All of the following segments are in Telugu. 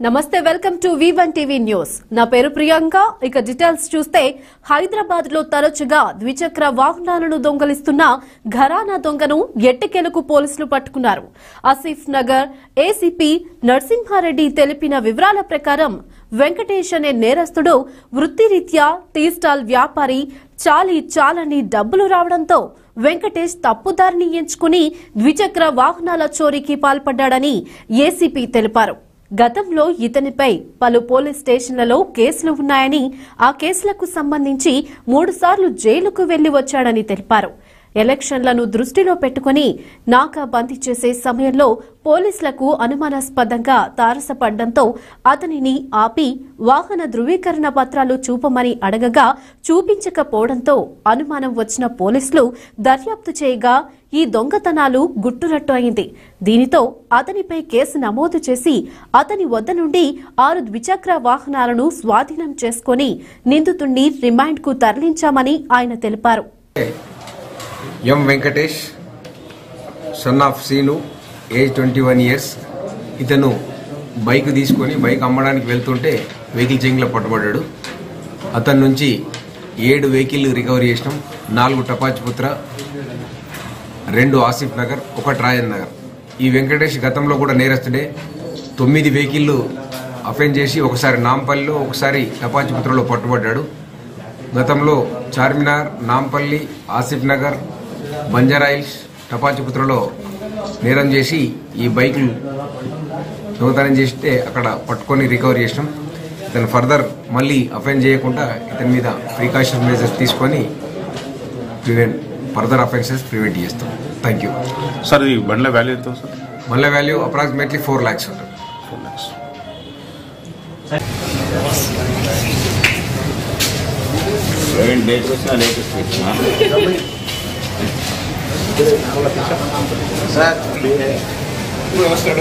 నమస్తే welcome to V one TV news నా పేరు ప్రియాంక ఇక డీటెయిల్స్ చూస్తే హైదరాబాద్ లో తరచుగా ద్విచక్ర వాహనాలను దొంగలిస్తున్న ఘరానా దొంగను ఎట్టకేలకు పోలీసులు పట్టుకున్నారు ఆసిఫ్ నగర్ ఏసీపీ నరసింహారెడ్డి తెలిపిన వివరాల ప్రకారం వెంకటేష్ అనే నేరస్తుడు వృత్తిరీత్యా టీ స్టాల్ వ్యాపారి చాలీ చాలని డబ్బులు రావడంతో వెంకటేష్ తప్పుదారిని ఎంచుకుని ద్విచక్ర వాహనాల చోరీకి పాల్పడ్డాడని ఏసీపీ తెలిపారు గతంలో ఇతనిపై పలు పోలీస్ స్టేషన్లలో కేసులు ఉన్నాయని ఆ కేసులకు సంబంధించి మూడుసార్లు జైలుకు వెళ్లి వచ్చాడని తెలిపారు ఎలక్షన్లను దృష్టిలో పెట్టుకుని నాకాబందీ చేసే సమయంలో పోలీసులకు అనుమానాస్పదంగా తారసపడ్డంతో అతనిని ఆపి వాహన ధృవీకరణ పత్రాలు చూపమని అడగగా చూపించకపోవడంతో అనుమానం వచ్చిన పోలీసులు దర్యాప్తు చేయగా ఈ దొంగతనాలు గుట్టురట్టు అయింది దీనితో అతనిపై కేసు నమోదు చేసి అతని వద్ద నుండి ఆరు ద్విచక్ర వాహనాలను స్వాధీనం చేసుకుని నిందితుణ్ణి రిమాండ్కు తరలించామని ఆయన తెలిపారు M Venkatesh son of Seenu age twenty one years ఇతను బైక్ తీసుకొని బైక్ అమ్మడానికి వెళ్తుంటే వెహికల్ చెంగిలో పట్టుబడ్డాడు అతని నుంచి ఏడు వెహికల్ రికవరీ చేసినాం నాలుగు టపాచిపుత్ర రెండు ఆసిఫ్ నగర్ ఒకటి రాజన్ నగర్ ఈ వెంకటేష్ గతంలో కూడా నేరస్తుడే తొమ్మిది వెహికల్లు అఫెండ్ చేసి ఒకసారి నాంపల్లిలో ఒకసారి టపాచిపుత్రలో పట్టుబడ్డాడు గతంలో చార్మినార్ నాంపల్లి ఆసిఫ్ నగర్ బంజారాయిల్స్ టపాచిపుత్రలో నేరం చేసి ఈ బైకులు దొంగతనం చేస్తే అక్కడ పట్టుకొని రికవరీ చేసినాం ఇతను ఫర్దర్ మళ్ళీ అఫెండ్ చేయకుండా ఇతని మీద ప్రికాషన్ మెజర్స్ తీసుకొని ప్రివెంట్ ఫర్దర్ అఫెన్సెస్ ప్రివెంట్ చేస్తాం థ్యాంక్ యూ సార్ ఈ బండ్ల వాల్యూ ఎంత సార్ మళ్ళీ వాల్యూ అప్రాక్సిమేట్లీ ఫోర్ ల్యాక్స్ ఉంటుంది ఫోర్ ల్యాక్స్ ప్రవీణ్ లేట్ వచ్చినా లేటెస్ట్ వచ్చినా సార్ ఇప్పుడు వస్తాడు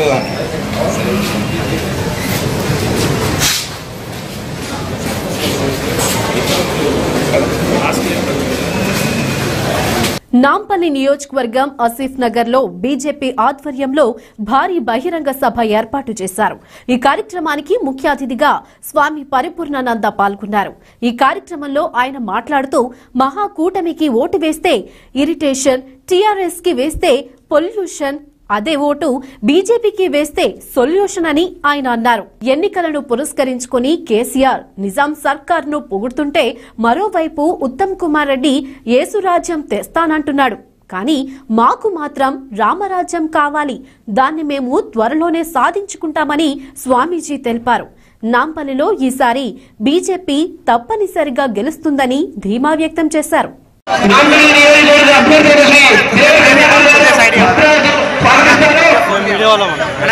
నాంపల్లి నియోజకవర్గం ఆసిఫ్ నగర్ లో బీజేపీ ఆధ్వర్యంలో భారీ బహిరంగ సభ ఏర్పాటు చేశారు ఈ కార్యక్రమానికి ముఖ్య అతిథిగా స్వామి పరిపూర్ణానంద పాల్గొన్నారు ఈ కార్యక్రమంలో ఆయన మాట్లాడుతూ మహాకూటమికి ఓటు వేస్తే ఇరిటేషన్ టీఆర్ఎస్ కి వేస్తే పొల్యూషన్ అదే ఓటు బీజేపీకి వేస్తే సొల్యూషన్ అని ఆయన అన్నారు ఎన్నికలను పురస్కరించుకుని కేసీఆర్ నిజాం సర్కార్ ను పొగుడుతుంటే మరోవైపు ఉత్తమ్ కుమార్ రెడ్డి ఏసురాజ్యం తెస్తానంటున్నాడు కానీ మాకు మాత్రం రామరాజ్యం కావాలి దాన్ని మేము త్వరలోనే సాధించుకుంటామని స్వామీజీ తెలిపారు నాంపల్లిలో ఈసారి బీజేపీ తప్పనిసరిగా గెలుస్తుందని ధీమా వ్యక్తం చేశారు నాంపల్లి నియోజకవర్గ అభ్యర్థి శ్రీ దేవరకన్య గారు స్వాగతిస్తారు.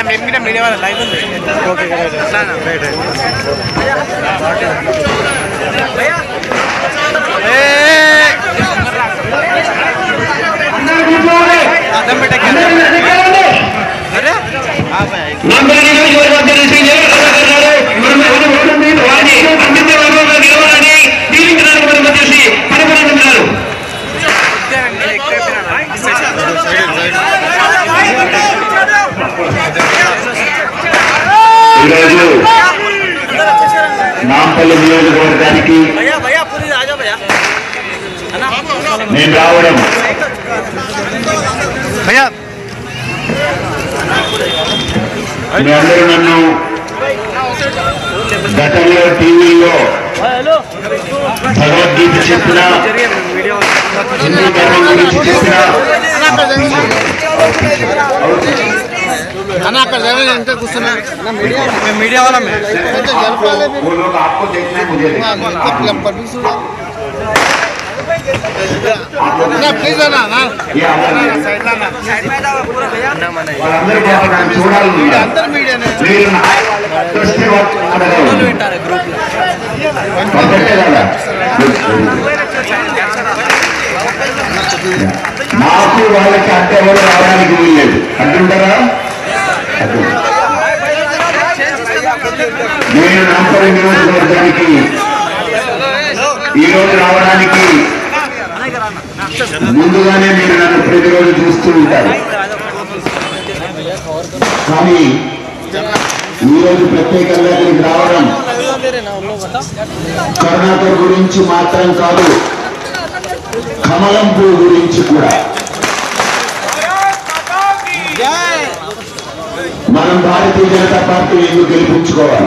అందరూ కూర్చోవాలి. అందరూ ఎక్కడండి? నాంపల్లి నియోజకవర్గ అభ్యర్థి శ్రీ దేవరకన్య గారు మనం ఎవరు ఓటుంది వారిని అందించే వర్గంలో గెలవాలని దీవించడానికి మనం వచ్చేసి పరిపాలించారు ఈరోజు నాంపల్లి నియోజకవర్గానికి నేను రావడం మీ అందరూ నన్ను గతంలో టీవీలో భగవద్గీత చెప్పిన హిందూ ధర్మం గురించి చెప్పిన वो लोग आपको देखना है मुझे देखना है। ये हमारे వాళ్ళందరూ పాపం నన్ను చూడాలని ఉన్నారు. మీరు నా దృష్టి అడగరు. పద్ధతే కదా నాకు వాళ్ళకి అంటే ఎవరు రావడానికి వీల్లేదు అంటుంటారా అడ్డు. నేను నాంపల్లి నియోజకవర్గానికి ఈ రోజు రావడానికి ముందుగానే మీరు నన్ను ప్రతిరోజు చూస్తూ ఉంటారు కానీ ఈరోజు ప్రత్యేకంగా ఇక్కడికి రావడం కరుణాకర్ గురించి మాత్రం కాదు కమలం పువ్వు గురించి కూడా మనం భారతీయ జనతా పార్టీని ఎందుకు గెలిపించుకోవాలి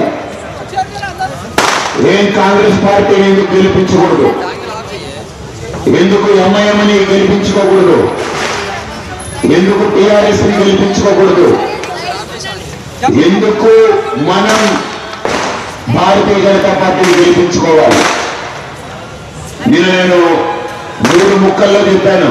ఏం కాంగ్రెస్ పార్టీని ఎందుకు గెలిపించకూడదు ఎందుకు ఎంఐఎంని గెలిపించుకోకూడదు ఎందుకు టిఆర్ఎస్ ని గెలిపించుకోకూడదు ఎందుకు మనం భారతీయ జనతా పార్టీని గెలిపించుకోవాలి నేను నేను మూడు ముక్కల్లో చెప్పాను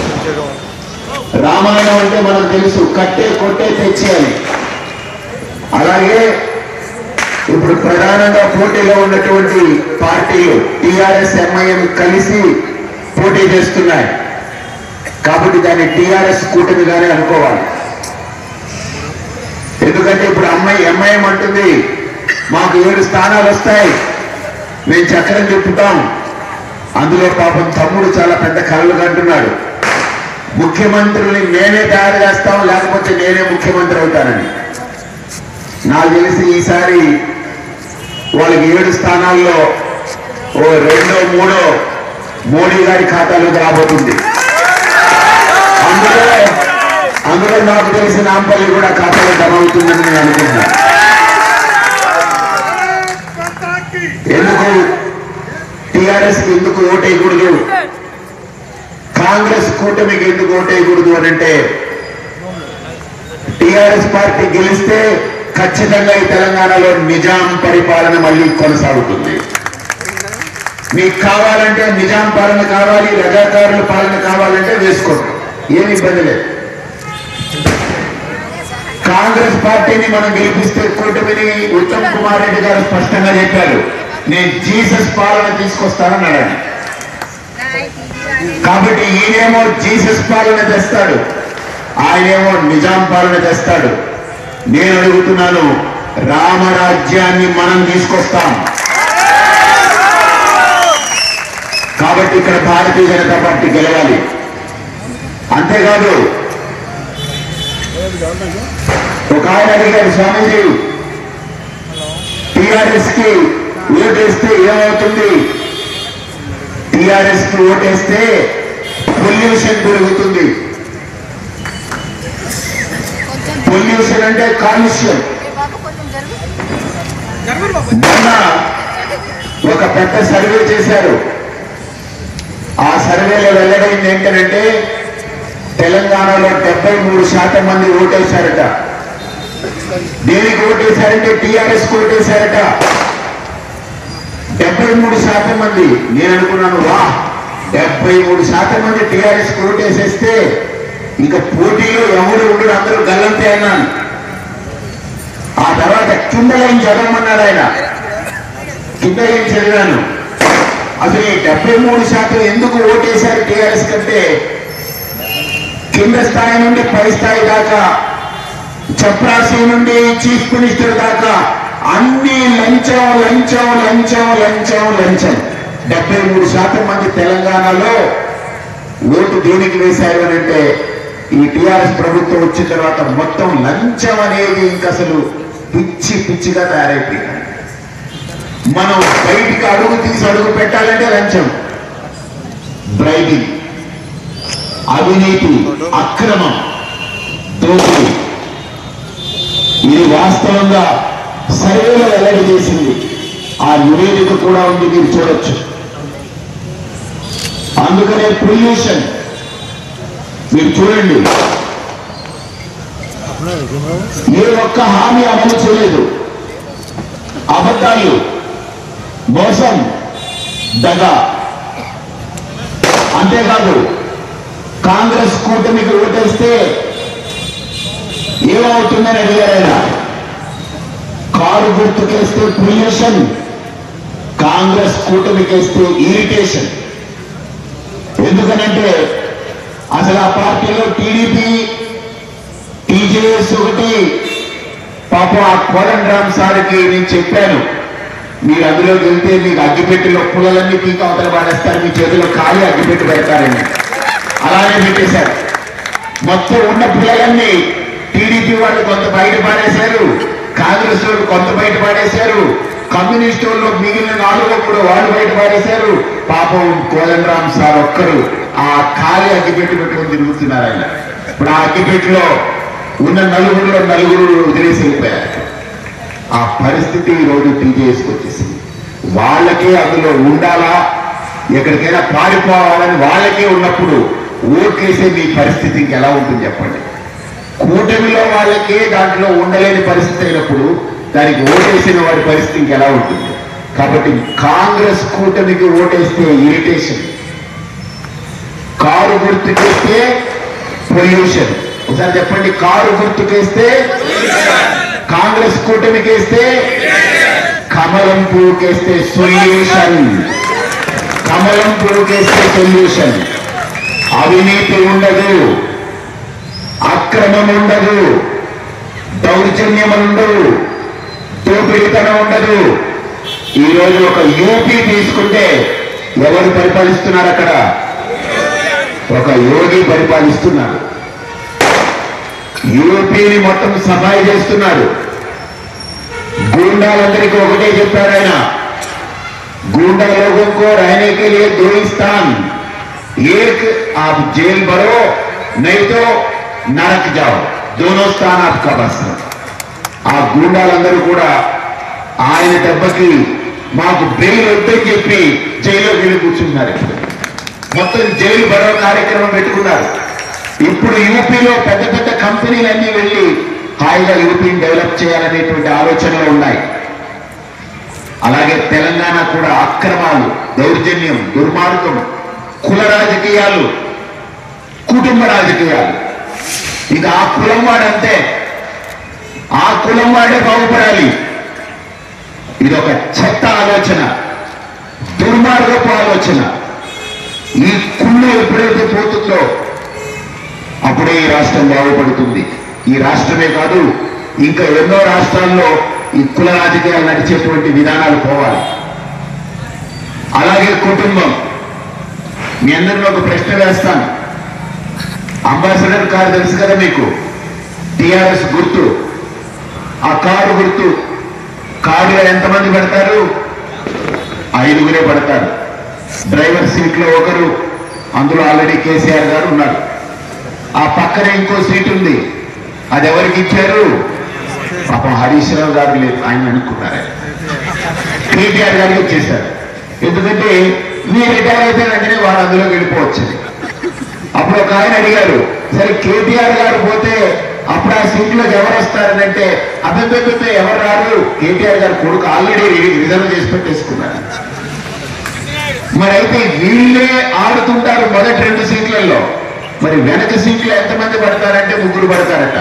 రామాయణం అంటే మనకు తెలుసు కట్టే కొట్టే తెచ్చేయాలి అలాగే ఇప్పుడు ప్రధానంగా పోటీలో ఉన్నటువంటి పార్టీలు టిఆర్ఎస్ ఎంఐఎం కలిసి పోటీ చేస్తున్నాయి కాబట్టి దాన్ని టిఆర్ఎస్ కూటమిగానే అనుకోవాలి ఎందుకంటే ఇప్పుడు అమ్మాయి ఎంఐఎం అంటుంది మాకు ఏడు స్థానాలు వస్తాయి మేము చక్రం చెప్పుతాం అందులో పాపం తమ్ముడు చాలా పెద్ద కళలు కంటున్నాడు ముఖ్యమంత్రుల్ని మేమే తయారు చేస్తాం లేకపోతే నేనే ముఖ్యమంత్రి అవుతానని నాకు తెలిసి ఈసారి వాళ్ళకి ఏడు స్థానాల్లో ఓ రెండో మూడో మోడీ గారి ఖాతాలోకి రాబోతుంది అందులో అందులో నాకు తెలిసి నాంపల్లి కూడా ఖాతాలో జమ అవుతుందని నేను అనుకుంటున్నా ఎందుకు టిఆర్ఎస్ ఎందుకు ఓటేయకూడదు కాంగ్రెస్ కూటమికి ఎందుకు ఓటేయకూడదు అని అంటే టిఆర్ఎస్ పార్టీ గెలిస్తే ఖచ్చితంగా ఈ తెలంగాణలో నిజాం పరిపాలన మళ్ళీ కొనసాగుతుంది మీకు కావాలంటే నిజాం పాలన కావాలి రజాకారుల పాలన కావాలంటే వేసుకోండి ఏమి ఇబ్బంది లేదు కాంగ్రెస్ పార్టీని మనం గెలిపిస్తే కూటమిని ఉత్తమ్ కుమార్ రెడ్డి గారు స్పష్టంగా చెప్పారు నేను జీసస్ పాలన తీసుకొస్తానని అన్నాడు కాబట్టి ఈయనేమో జీసస్ పాలన తెస్తాడు ఆయనేమో నిజాం పాలన తెస్తాడు నేను అడుగుతున్నాను రామరాజ్యాన్ని మనం తీసుకొస్తాం కాబట్టి ఇక్కడ భారతీయ జనతా పార్టీ గెలవాలి అంతేకాదు ఒక ఆయన అడిగారు స్వామీజీ టిఆర్ఎస్ కి ఓటేస్తే ఏమవుతుంది టిఆర్ఎస్ కి ఓటేస్తే పొల్యూషన్ పెరుగుతుంది పొల్యూషన్ అంటే కాలుష్యం మొన్న ఒక పెద్ద సర్వే చేశారు ఆ సర్వేలో వెల్లడైంది ఏంటంటే తెలంగాణలో డెబ్బై మూడు శాతం మంది ఓటేశారట దేనికి ఓటేశారంటే టిఆర్ఎస్ ఓటేశారట డెబ్బై మూడు శాతం మంది నేను అనుకున్నాను వా డెబ్బై మూడు శాతం మంది టిఆర్ఎస్ ఓటేసేస్తే ఇంకా పోటీలో ఎవరు ఉండరు అందరూ గల్లంతే అన్నాను ఆ తర్వాత కింద లైన్ చదవమన్నాడు ఆయన కింద లైన్ చదివాను అసలు ఈ డెబ్బై మూడు శాతం ఎందుకు ఓటేశారు టిఆర్ఎస్ కంటే కింద స్థాయి నుండి పై స్థాయి దాకా చప్రాసి నుండి చీఫ్ మినిస్టర్ దాకా అన్ని లంచం లంచం లంచం లంచం లంచం డెబ్బై మూడు శాతం మంది తెలంగాణలో ఓటు దేనికి వేశారు అని అంటే ఈ టిఆర్ఎస్ ప్రభుత్వం వచ్చిన తర్వాత మొత్తం లంచం అనేది ఇంకా అసలు పిచ్చి పిచ్చిగా తయారైపోయింది మనం బయటికి అడుగు తీసి అడుగు పెట్టాలంటే లంచం బ్రైబింగ్ అవినీతి అక్రమం దోపిడీ ఇది వాస్తవంగా సర్వేలో వెల్లడి చేసింది ఆ నివేదిక కూడా ఉంది మీరు చూడొచ్చు అందుకనే పొల్యూషన్ మీరు చూడండి ఏ ఒక్క హామీ అమలు చేయలేదు అబద్ధాలు మోసం దగ అంతేకాదు కాంగ్రెస్ కూటమికి ఓటేస్తే ఏమవుతుందని అడిగారు ఆయన కారు గుర్తుకేస్తే పొల్యూషన్ కాంగ్రెస్ కూటమికేస్తే ఇరిటేషన్ ఎందుకనంటే అసలు ఆ పార్టీలో టీడీపీ టీజేఎస్ ఒకటి పాపం ఆ కోదండ రామ్ సార్కి నేను చెప్పాను మీరు అందులోకి వెళ్తే మీకు అగ్గిపెట్టిలో పుల్లలన్నీ పీక అవతల పాడేస్తారు మీ చేతిలో ఖాళీ అగ్గిపెట్టి పెడతారని అలానే పెట్టేశారు మొత్తం ఉన్న పిల్లలన్నీ టీడీపీ వాళ్ళు కొంత బయట పాడేశారు కాంగ్రెస్ వాళ్ళు కొంత బయట పాడేశారు కమ్యూనిస్ట్ వాళ్ళు మిగిలిన నాలుగు కూడా వాళ్ళు బయట పాడేశారు పాపం కోదండరామ్ సార్ ఒక్కరు ఆ ఖాళీ అగ్గిపెట్టి పెట్టుకొని తిరుగుతున్నారు ఆయన ఇప్పుడు ఆ అగ్గిపెట్టిలో ఉన్న నలుగురిలో నలుగురు వదిలేసి వెళ్ళిపోయారు ఆ పరిస్థితి ఈ రోజు టీజేఎస్కి వచ్చేసింది వాళ్ళకే అందులో ఉండాలా ఎక్కడికైనా పారిపోవాలని వాళ్ళకే ఉన్నప్పుడు ఓట్లేసే మీ పరిస్థితి ఇంకెలా ఉంటుంది చెప్పండి కూటమిలో వాళ్ళకే దాంట్లో ఉండలేని పరిస్థితి అయినప్పుడు దానికి ఓటేసిన వాడి పరిస్థితి ఇంకెలా ఉంటుంది కాబట్టి కాంగ్రెస్ కూటమికి ఓటేస్తే ఇరిటేషన్ కారు గుర్తుకేస్తే పొల్యూషన్ ఒకసారి చెప్పండి కారు గుర్తుకేస్తే కాంగ్రెస్ కూటమికేస్తే కమలం పువ్వుకేస్తే సొల్యూషన్ కమలం పువ్వుకేస్తే సొల్యూషన్ అవినీతి ఉండదు అక్రమం ఉండదు దౌర్జన్యం ఉండదు దోపిడితనం ఉండదు ఈ రోజు ఒక యూపీ తీసుకుంటే ఎవరు పరిపాలిస్తున్నారు అక్కడ ఒక యోగి పరిపాలిస్తున్నారు యూపీని మొత్తం సఫాయి చేస్తున్నాడు గూండాలందరికీ ఒకటే చెప్పారు ఆయన गूंडा लोगों को रहने के लिए दो ही स्थान एक आप जेल भरो नहीं तो नरक जाओ दोनों स्थान आपका बस है ఆ గూండాలందరూ కూడా ఆయన దెబ్బకి మాకు బెయిల్ వద్దని చెప్పి జైల్లో వెళ్ళి కూర్చున్నారు ఇప్పుడు మొత్తం జైలు భరో కార్యక్రమం పెట్టుకున్నారు ఇప్పుడు యూపీలో పెద్ద పెద్ద కంపెనీలన్నీ వెళ్ళి హాయిగా యూపీని డెవలప్ చేయాలనేటువంటి ఆలోచనలు ఉన్నాయి అలాగే తెలంగాణ కూడా అక్రమాలు దౌర్జన్యం దుర్మార్గం కుల రాజకీయాలు కుటుంబ రాజకీయాలు ఇక ఆ కులం వాడంతే ఆ కులం వాడే బాగుపడాలి ఇది ఒక చెత్త ఆలోచన దుర్మార్గపు ఆలోచన ఈ కుళ్ళు ఎప్పుడైతే పోతుందో అప్పుడే ఈ రాష్ట్రం బాగుపడుతుంది ఈ రాష్ట్రమే కాదు ఇంకా ఎన్నో రాష్ట్రాల్లో ఈ కుల రాజకీయాలు నడిచేటువంటి విధానాలు పోవాలి అలాగే కుటుంబం మీ అందరిలో ఒక ప్రశ్న వేస్తాను అంబాసిడర్ కారు తెలుసు కదా మీకు టిఆర్ఎస్ గుర్తు ఆ కారు గుర్తు కారులో ఎంతమంది పడతారు ఐదుగురే పడతారు డ్రైవర్ సీట్ లో ఒకరు అందులో ఆల్రెడీ కేసీఆర్ గారు ఉన్నారు ఆ పక్కన ఇంకో సీట్ ఉంది అది ఎవరికి ఇచ్చారు పాపం హరీష్ రావు గారు లేదు ఆయన అనుకున్నారు కేటీఆర్ గారికి ఇచ్చేశారు ఎందుకంటే మీరు రిటైర్ అయితే వెంటనే వారు అందులో వెళ్ళిపోవచ్చు అప్పుడు ఒక ఆయన అడిగారు సరే కేటీఆర్ గారు పోతే అప్పుడు ఆ సీట్లోకి ఎవరు వస్తారనంటే అభిప్రాయంతో ఎవరు రారు కేటీఆర్ గారు కొడుకు ఆల్రెడీ రిజర్వ్ చేసి పెట్టేసుకున్నారు మరి అయితే వీళ్ళే ఆడుతుంటారు మొదటి రెండు సీట్లలో మరి వెనక సీట్లు ఎంతమంది పడతారంటే ముగ్గురు పడతారట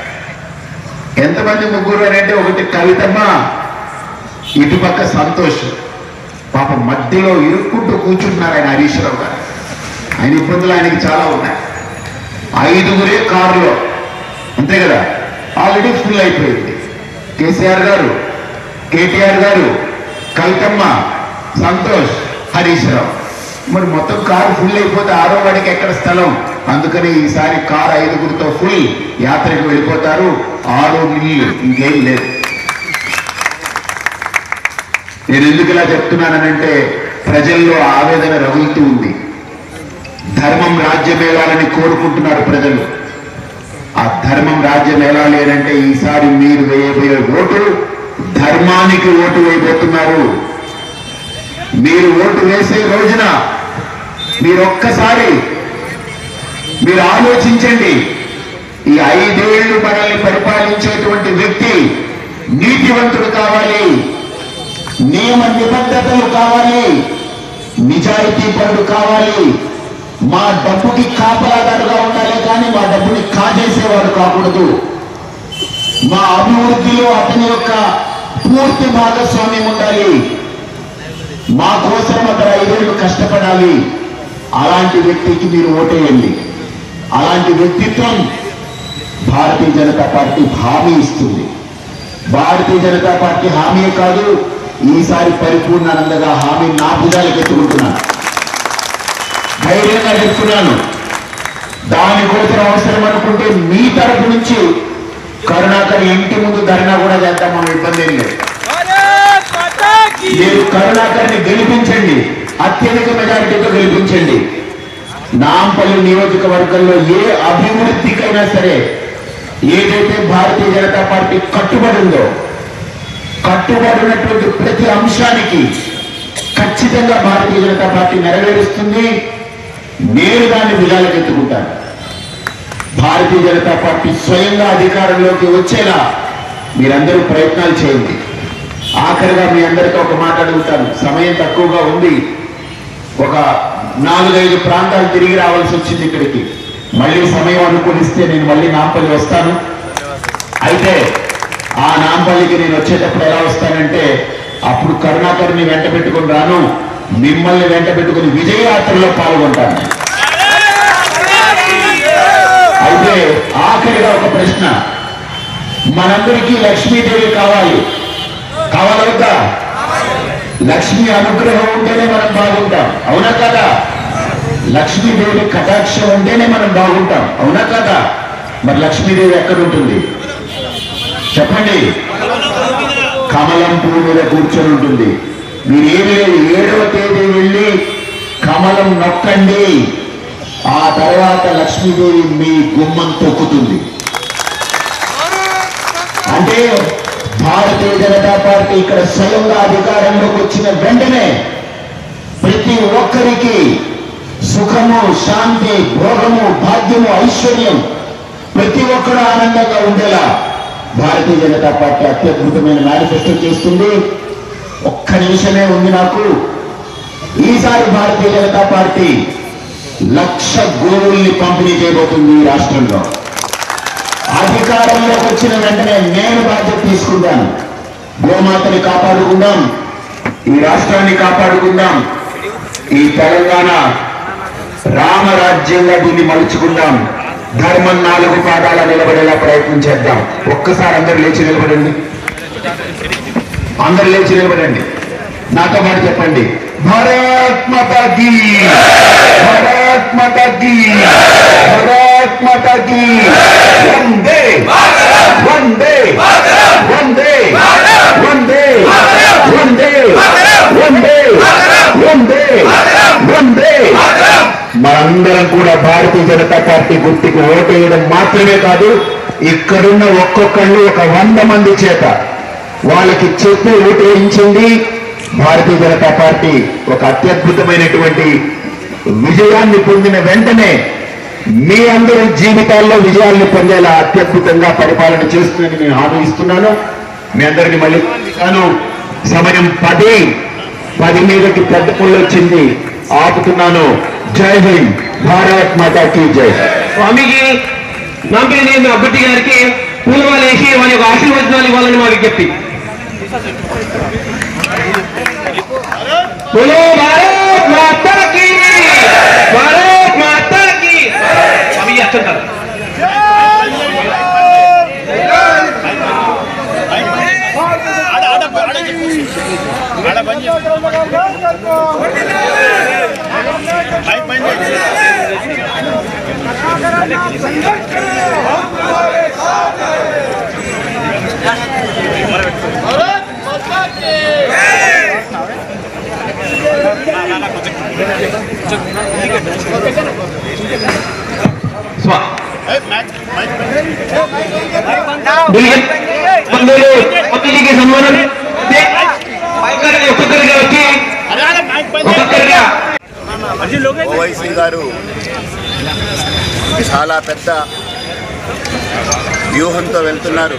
ఎంతమంది ముగ్గురు అని అంటే ఒకటి కవితమ్మ ఇటుపక్క సంతోష్ పాప మధ్యలో ఇరుక్కుంటూ కూర్చుంటున్నారు ఆయన హరీష్ రావు గారు ఆయన ఇబ్బందులు ఆయనకి చాలా ఉన్నాయి ఐదుగురే కారులో అంతే కదా ఆల్రెడీ ఫుల్ అయిపోయింది కేసీఆర్ గారు కేటీఆర్ గారు కవితమ్మ సంతోష్ హరీష్ రావు మరి మొత్తం కారు ఫుల్ అయిపోతే ఆరో వాడికి ఎక్కడ స్థలం అందుకని ఈసారి కారు ఐదుగురితో ఫుల్ యాత్రకు వెళ్ళిపోతారు ఆరో మిల్లు ఇంకేం లేదు నేను ఎందుకు ఇలా చెప్తున్నానంటే ప్రజల్లో ఆవేదన రగులుతూ ఉంది ధర్మం రాజ్యమేళాలని కోరుకుంటున్నారు ప్రజలు ఆ ధర్మం రాజ్యం ఏలాలి అని అంటే ఈసారి మీరు వేయబోయే ఓటు ధర్మానికి ఓటు వేయబోతున్నారు మీరు ఓటు వేసే రోజున మీరు ఒక్కసారి మీరు ఆలోచించండి ఈ ఐదేళ్లు మనల్ని పరిపాలించేటువంటి వ్యక్తి నీతివంతుడు కావాలి నియమ నిబద్ధతలు కావాలి నిజాయితీ పరుడు కావాలి మా డబ్బుకి కాపలాదారుగా ఉండాలి కానీ మా డబ్బుని కాజేసేవాడు కాకూడదు మా అభివృద్ధిలో అతని యొక్క పూర్తి భాగస్వామ్యం ఉండాలి మా కోసం అతను ఐదేళ్లు కష్టపడాలి అలాంటి వ్యక్తికి మీరు ఓటేయండి అలాంటి వ్యక్తిత్వం భారతీయ జనతా పార్టీ హామీ ఇస్తుంది భారతీయ జనతా పార్టీ హామీ కాదు ఈసారి పరిపూర్ణానందగా హామీ నా భుజాలకు ఎత్తుకుంటున్నాను ధైర్యంగా చెప్తున్నాను దానికోసం అవసరం అనుకుంటే మీ తరపు నుంచి కరుణాకర్ ఇంటి ముందు ధర్నా కూడా చేద్దాం మనం ఇబ్బంది ఏం లేదు మీరు కరుణాకర్ని గెలిపించండి అత్యధిక మెజారిటీతో గెలిపించండి నాంపల్లి నియోజకవర్గంలో ఏ అభివృద్ధికైనా సరే ఏదైతే భారతీయ జనతా పార్టీ కట్టుబడి ఉందో కట్టుబడినటువంటి ప్రతి అంశానికి ఖచ్చితంగా భారతీయ జనతా పార్టీ నెరవేరుస్తుంది నేను దాన్ని భుజాలకు ఎత్తుకుంటాను భారతీయ జనతా పార్టీ స్వయంగా అధికారంలోకి వచ్చేలా మీరందరూ ప్రయత్నాలు చేయండి ఆఖరిగా మీ అందరితో ఒక మాట అడుగుతాను సమయం తక్కువగా ఉంది ఒక నాలుగైదు ప్రాంతాలు తిరిగి రావాల్సి వచ్చింది ఇక్కడికి మళ్ళీ సమయం అనుకూలిస్తే నేను మళ్ళీ నాంపల్లి వస్తాను అయితే ఆ నాంపల్లికి నేను వచ్చేటప్పుడు ఎలా వస్తానంటే అప్పుడు కరుణాకర్ని వెంట పెట్టుకుని రాను మిమ్మల్ని వెంట పెట్టుకుని విజయయాత్రలో పాల్గొంటాను అయితే ఆఖరిగా ఒక ప్రశ్న మనందరికీ లక్ష్మీదేవి కావాలి కావాలా వద్దా లక్ష్మి అనుగ్రహం ఉంటేనే మనం బాగుంటాం అవునా కదా లక్ష్మీదేవి కటాక్షం ఉంటేనే మనం బాగుంటాం అవునా కదా మరి లక్ష్మీదేవి ఎక్కడ ఉంటుంది చెప్పండి కమలం పువ్వు మీద కూర్చొని ఉంటుంది మీరు ఏమి లేదు ఏడవ తేదీ వెళ్ళి కమలం నొక్కండి ఆ తర్వాత లక్ష్మీదేవి మీ గుమ్మం తొక్కుతుంది అంటే భారతీయ జనతా పార్టీ ఇక్కడ స్వయంగా అధికారంలోకి వచ్చిన వెంటనే ప్రతి ఒక్కరికి సుఖము శాంతి భోగము భాగ్యము ఐశ్వర్యం ప్రతి ఒక్కరు ఆనందంగా ఉండేలా భారతీయ జనతా పార్టీ అత్యద్భుతమైన మేనిఫెస్టో చేస్తుంది ఒక్క నిమిషమే ఉంది నాకు ఈసారి భారతీయ జనతా పార్టీ లక్ష గోవుల్ని పంపిణీ చేయబోతుంది ఈ రాష్ట్రంలో అధికారంలోకి వచ్చిన వెంటనే నేను బాధ్యత తీసుకుంటాను గోమాతని కాపాడుకుందాం ఈ రాష్ట్రాన్ని కాపాడుకుందాం ఈ తెలంగాణ రామరాజ్యంగా దీన్ని మలుచుకుందాం ధర్మం నాలుగు పాదాల నిలబడేలా ప్రయత్నం చేద్దాం ఒక్కసారి అందరు లేచి నిలబడండి అందరు లేచి నిలబడండి నాతో పాటు చెప్పండి భారత్ మాతా కీ భారత్ మాతా కీ భారత్ మాతా కీ వందే వందే వందే వందే వందే వందే వందే వందే మనందరం కూడా భారతీయ జనతా పార్టీ గుర్తుకు ఓటేయడం మాత్రమే కాదు ఇక్కడున్న ఒక్కొక్కళ్ళు ఒక వంద మంది చేత వాళ్ళకి చెప్పి ఓటు వేయించండి భారతీయ జనతా పార్టీ ఒక అత్యద్భుతమైనటువంటి విజయాన్ని పొందిన వెంటనే మీ అందరూ జీవితాల్లో విజయాల్ని పొందేలా అత్యద్భుతంగా పరిపాలన చేస్తుందని నేను హామీ ఇస్తున్నాను మీ అందరిని మళ్ళీ కాను సమయం పది పది మీదకి పెద్ద పుల్లు వచ్చింది ఆపుతున్నాను జై హింద్ భారత్ మాతా కీ జై స్వామికి నాంపల్లి నేను అభ్యర్థి గారికి పూలమాల వేసి వారి యొక్క ఆశీర్వచనాలు ఇవ్వాలని మా విజ్ఞప్తి బోలో భారత్ మాతా కీ భారత్ మాతా కీ స్వామి అత్యంటారు స్వా బిలియన్ పందులు పందులకి సన్మానం ఒక్కొక్కరికి ఒక్కొక్కరిగా వచ్చి ఒక్కొక్కరిగా ఓవైసీ గారు చాలా పెద్ద వ్యూహంతో వెళ్తున్నారు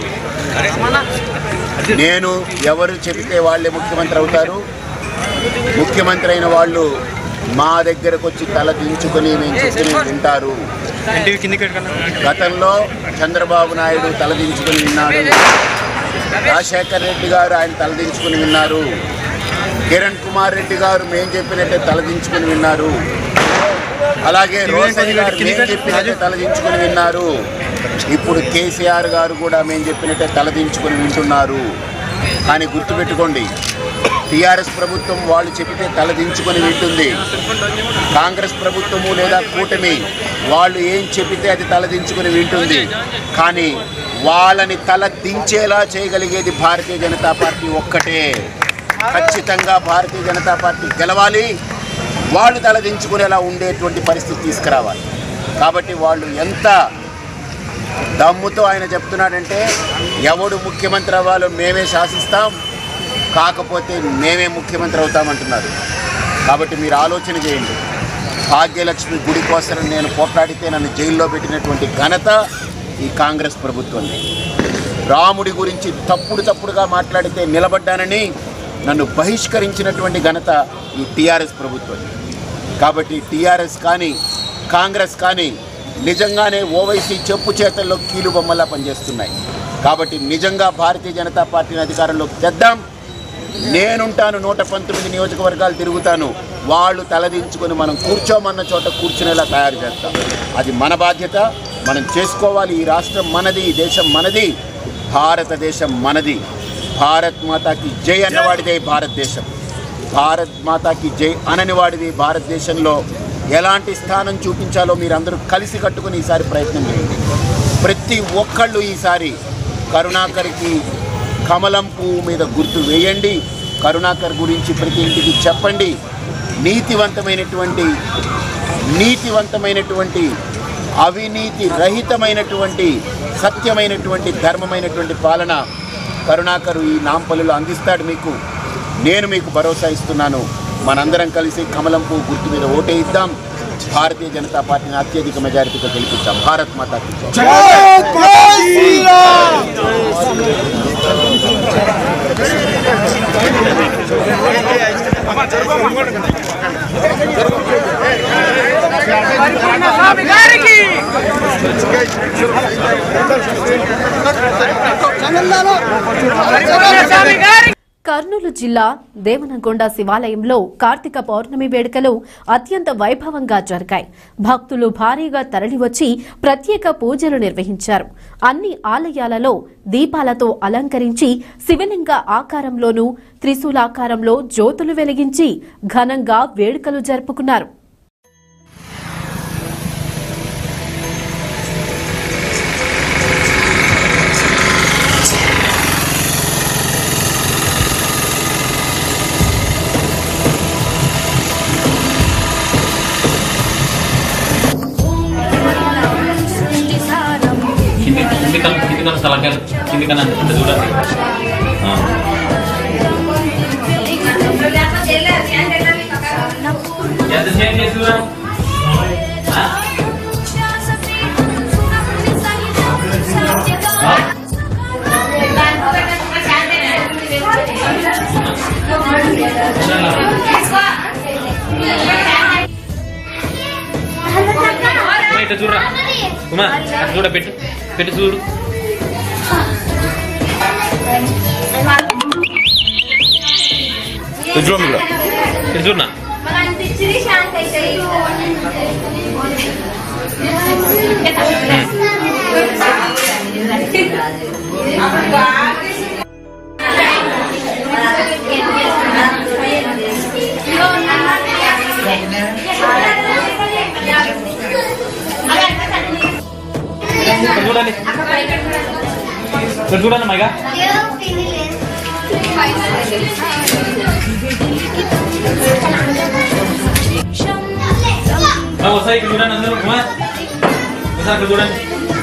నేను ఎవరు చెబితే వాళ్ళే ముఖ్యమంత్రి అవుతారు ముఖ్యమంత్రి అయిన వాళ్ళు మా దగ్గరకు వచ్చి తల దించుకొని మేము చెప్పిన వింటారు గతంలో చంద్రబాబు నాయుడు తలదించుకుని విన్నాడు రాజశేఖర్ రెడ్డి గారు ఆయన తలదించుకుని విన్నారు కిరణ్ కుమార్ రెడ్డి గారు మేము చెప్పినట్టే తలదించుకుని విన్నారు అలాగే రోసయ్య గారు మేము చెప్పినట్టే తలదించుకుని విన్నారు ఇప్పుడు కేసీఆర్ గారు కూడా మేము చెప్పినట్టే తలదించుకుని వింటున్నారు కానీ గుర్తుపెట్టుకోండి టీఆర్ఎస్ ప్రభుత్వం వాళ్ళు చెబితే తలదించుకొని వింటుంది కాంగ్రెస్ ప్రభుత్వము లేదా కూటమి వాళ్ళు ఏం చెబితే అది తలదించుకొని వింటుంది కానీ వాళ్ళని తల దించేలా చేయగలిగేది భారతీయ జనతా పార్టీ ఒక్కటే ఖచ్చితంగా భారతీయ జనతా పార్టీ గెలవాలి వాళ్ళు తలదించుకునేలా ఉండేటువంటి పరిస్థితి తీసుకురావాలి కాబట్టి వాళ్ళు ఎంత దమ్ముతో ఆయన చెప్తున్నాడంటే ఎవడు ముఖ్యమంత్రి అవ్వాలో మేమే శాసిస్తాం కాకపోతే మేమే ముఖ్యమంత్రి అవుతామంటున్నారు కాబట్టి మీరు ఆలోచన చేయండి భాగ్యలక్ష్మి గుడి కోసం నేను పోట్లాడితే నన్ను జైల్లో పెట్టినటువంటి ఘనత ఈ కాంగ్రెస్ ప్రభుత్వంది రాముడి గురించి తప్పుడు తప్పుడుగా మాట్లాడితే నిలబడ్డానని నన్ను బహిష్కరించినటువంటి ఘనత ఈ టీఆర్ఎస్ ప్రభుత్వం కాబట్టి టీఆర్ఎస్ కానీ కాంగ్రెస్ కానీ నిజంగానే ఓవైసీ చెప్పు చేతల్లో కీలు బొమ్మలా పనిచేస్తున్నాయి కాబట్టి నిజంగా భారతీయ జనతా పార్టీని అధికారంలోకి తెద్దాం నేనుంటాను నూట పంతొమ్మిది నియోజకవర్గాలు తిరుగుతాను వాళ్ళు తలదించుకొని మనం కూర్చోమన్న చోట కూర్చునేలా తయారు చేస్తాం అది మన బాధ్యత మనం చేసుకోవాలి ఈ రాష్ట్రం మనది ఈ దేశం మనది భారతదేశం మనది భారత్ మాతాకి జై అన్నవాడిదే ఈ భారతదేశం భారత్ మాతాకి జై అనని వాడిది భారతదేశంలో ఎలాంటి స్థానం చూపించాలో మీరందరూ కలిసి కట్టుకుని ఈసారి ప్రయత్నం చేయండి ప్రతి ఒక్కళ్ళు ఈసారి కరుణాకర్కి కమలం పువ్వు మీద గుర్తు వేయండి కరుణాకర్ గురించి ప్రతి ఇంటికి చెప్పండి నీతివంతమైనటువంటి నీతివంతమైనటువంటి అవినీతి రహితమైనటువంటి సత్యమైనటువంటి ధర్మమైనటువంటి పాలన కరుణాకరు ఈ నాంపల్లిలో అందిస్తాడు మీకు నేను మీకు భరోసా ఇస్తున్నాను మనందరం కలిసి కమలం పువ్వు గుర్తు మీద ఓటేయిద్దాం భారతీయ జనతా పార్టీని అత్యధిక మెజారిటీతో గెలిపిద్దాం భారత్ మాతాకి జై. కర్నూలు జిల్లా దేవనగొండ శివాలయంలో కార్తీక పౌర్ణమి వేడుకలు అత్యంత వైభవంగా జరిగాయి భక్తులు భారీగా తరలివచ్చి ప్రత్యేక పూజలు నిర్వహించారు అన్ని ఆలయాలలో దీపాలతో అలంకరించి శివలింగ ఆకారంలోనూ త్రిశూలాకారంలో జ్యోతులు వెలిగించి ఘనంగా వేడుకలు జరుపుకున్నారు కింది కింది కన్నా కింది కన్నా తలకాయలు కింది కన్నా అంత చూడాలి ఆ. ఎంత చేంజ్ చేసి చూడాలి ఆ? ఉమా, ఇట్లా చూడరా ఉమా అటు చూడ పెట్టు పెట్టు చూడు తెచ్చుకోండి ఇక్కడ ఇటు చూడనా ఇక్కడ చూడండి ఇక్కడ చూడండి మైగా ఆ, ఒకసారి ఇక్కడ చూడండి అందరూ ఉమా ఒకసారి ఇక్కడ చూడండి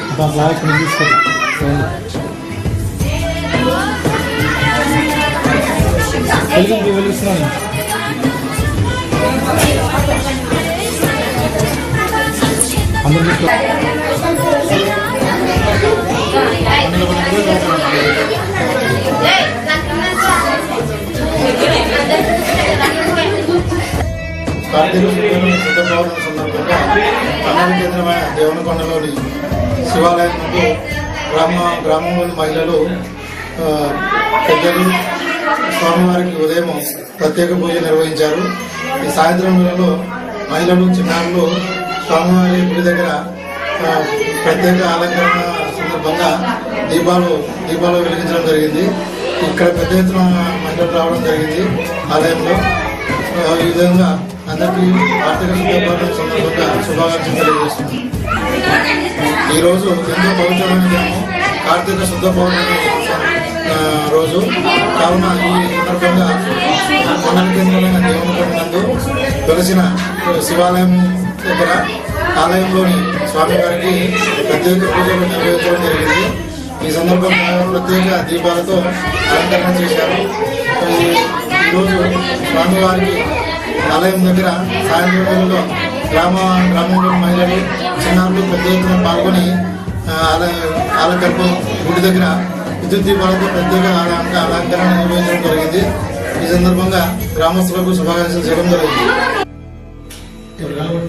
కార్తీక శుక్రవారం శుద్ధ పౌర్ణమి సందర్భంగా కర్ణాటక కేంద్రమైన దేవనకొండలోని శివాలయం నందు గ్రామ గ్రామంలోని మహిళలు ఆ, పెద్దలు స్వామివారికి ఉదయం ప్రత్యేక పూజ నిర్వహించారు ఈ సాయంత్రం వేళలో మహిళలు చిన్నారులు స్వామివారి గుడి దగ్గర ఆ, ప్రత్యేక అలంకరణ సందర్భంగా దీపాలు దీపాలు వెలిగించడం జరిగింది ఇక్కడ పెద్ద ఎత్తున మహిళలు రావడం జరిగింది ఆలయంలో ఆ, ఈ విధంగా అందరికీ ఆర్థిక శుద్ధపడడం సందర్భంగా శుభాకాంక్షలు తెలియజేస్తున్నాను ఈరోజు ఎంతో పవిత్రమైన దినము కార్తీక శుద్ధ పౌర్ణమి ఆ, రోజు కావున ఈ సందర్భంగా మండల కేంద్రమైన దేవుని నందు వెలసిన శివాలయం దగ్గర ఆలయంలోని స్వామివారికి ప్రత్యేక పూజలు నిర్వహించడం జరిగింది ఈ సందర్భంగా ప్రత్యేక దీపాలతో అలంకరణ చేశారు ఈ- ఈరోజు స్వామివారికి ఆలయం దగ్గర సాయంత్రం వేళలో గ్రామ గ్రామంలోని మహిళలు చిన్నారులు పెద్ద ఎత్తున పాల్గొని ఆ, ఆలయ ఆలకల్పు గుడి దగ్గర విద్యుత్ దీపాలతో ప్రత్యేక అలంక- అలంకరణ నిర్వహించడం జరిగింది ఈ సందర్భంగా గ్రామస్తులకు శుభాకాంక్షలు చేయడం జరిగింది ఎవరు కనబడు?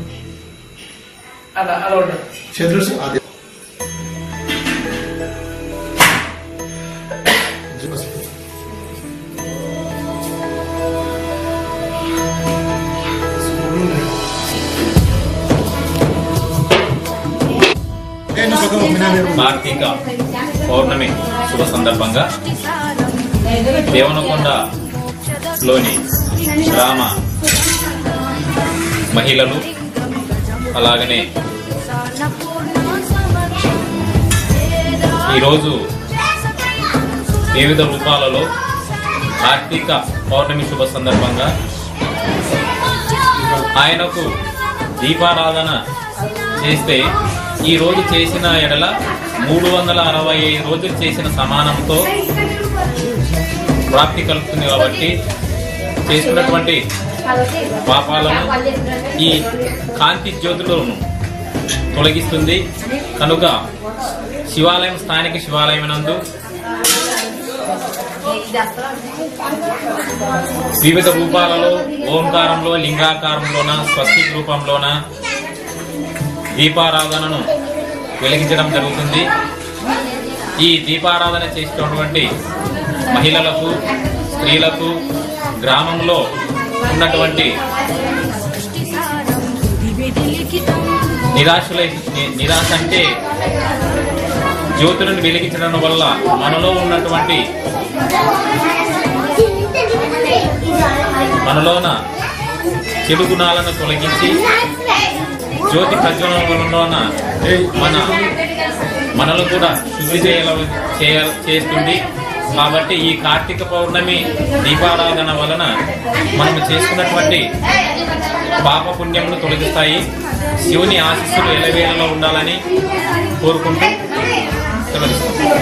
చేతులు అది కార్తీక పౌర్ణమి శుభ సందర్భంగా దేవనకొండలోని గ్రామ మహిళలు అలాగనే ఈరోజు వివిధ రూపాలలో కార్తీక పౌర్ణమి శుభ సందర్భంగా ఆయనకు దీపారాధన చేస్తే ఈ రోజు చేసిన ఎడల మూడు వందల అరవై ఐదు రోజులు చేసిన సమానంతో ప్రాప్తి కలుగుతుంది కాబట్టి చేసుకున్నటువంటి పాపాలను ఈ కాంతి జ్యోతులను తొలగిస్తుంది కనుక శివాలయం స్థానిక శివాలయం నందు వివిధ రూపాలలో ఓంకారంలో లింగాకారంలోన స్వస్తిక్ రూపంలోన దీపారాధనను వెలిగించడం జరుగుతుంది ఈ దీపారాధన చేసినటువంటి మహిళలకు స్త్రీలకు గ్రామంలో ఉన్నటువంటి నిరాశల నిరాశ అంటే జ్యోతులను వెలిగించడం వల్ల మనలో ఉన్నటువంటి మనలోన చెడు గుణాలను తొలగించి జ్యోతి ప్రజ్వలన వలన మన మనలో కూడా శుద్ధి చేయాల చేయ చేస్తుంది కాబట్టి ఈ కార్తీక పౌర్ణమి దీపారాధన వలన మనం చేసుకున్నటువంటి పాప పుణ్యములు తొలగిస్తాయి శివుని ఆశీస్సులు ఎలవేళలో ఉండాలని కోరుకుంటూ తొలగిస్తాం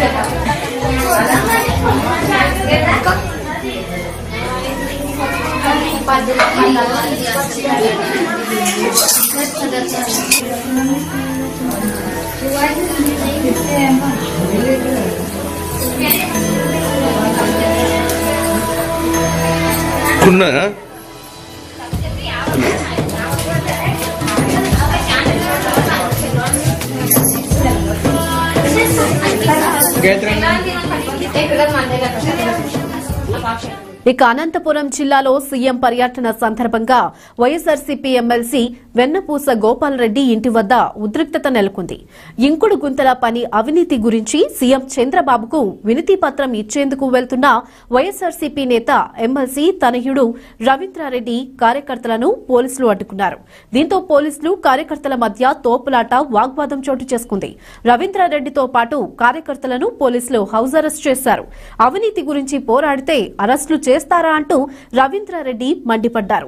ఉన్నదా ఇక అనంతపురం జిల్లాలో సీఎం పర్యటన సందర్భంగా వైఎస్ఆర్సీపీ ఎమ్మెల్సీ వెన్నపూస గోపాల్ రెడ్డి ఇంటి వద్ద ఉద్రిక్తత నెలకొంది ఇంకుడు గుంతల పని అవినీతి గురించి సీఎం చంద్రబాబుకు వినతి పత్రం ఇచ్చేందుకు వెళ్తున్న వైఎస్ఆర్సీపీ నేత ఎమ్మెల్సీ తనయుడు రవీంద్రారెడ్డి కార్యకర్తలను పోలీసులు అడ్డుకున్నారు దీంతో పోలీసులు కార్యకర్తల మధ్య తోపులాట వాగ్వాదం చోటు చేసుకుంది రవీంద్రారెడ్డితో పాటు కార్యకర్తలను పోలీసులు హౌస్ అరెస్ట్ చేశారు అవినీతి గురించి పోరాడితే అరెస్టులు చేస్తారా అంటూ రవీంద్రారెడ్డి మండిపడ్డారు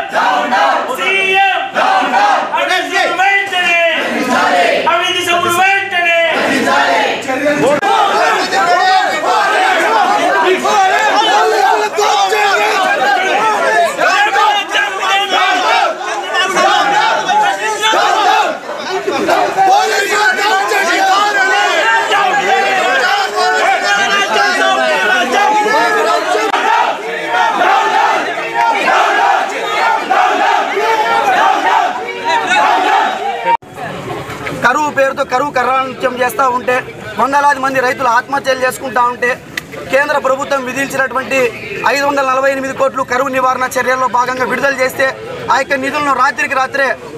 కరువు పేరుతో కరువు కర్రానిత్యం చేస్తూ ఉంటే వందలాది మంది రైతులు ఆత్మహత్యలు చేసుకుంటా ఉంటే కేంద్ర ప్రభుత్వం విధించినటువంటి ఐదు వందల నలభై ఎనిమిది కోట్లు కరువు నివారణ చర్యల్లో భాగంగా విడుదల చేస్తే ఆ యొక్క నిధులను రాత్రికి రాత్రే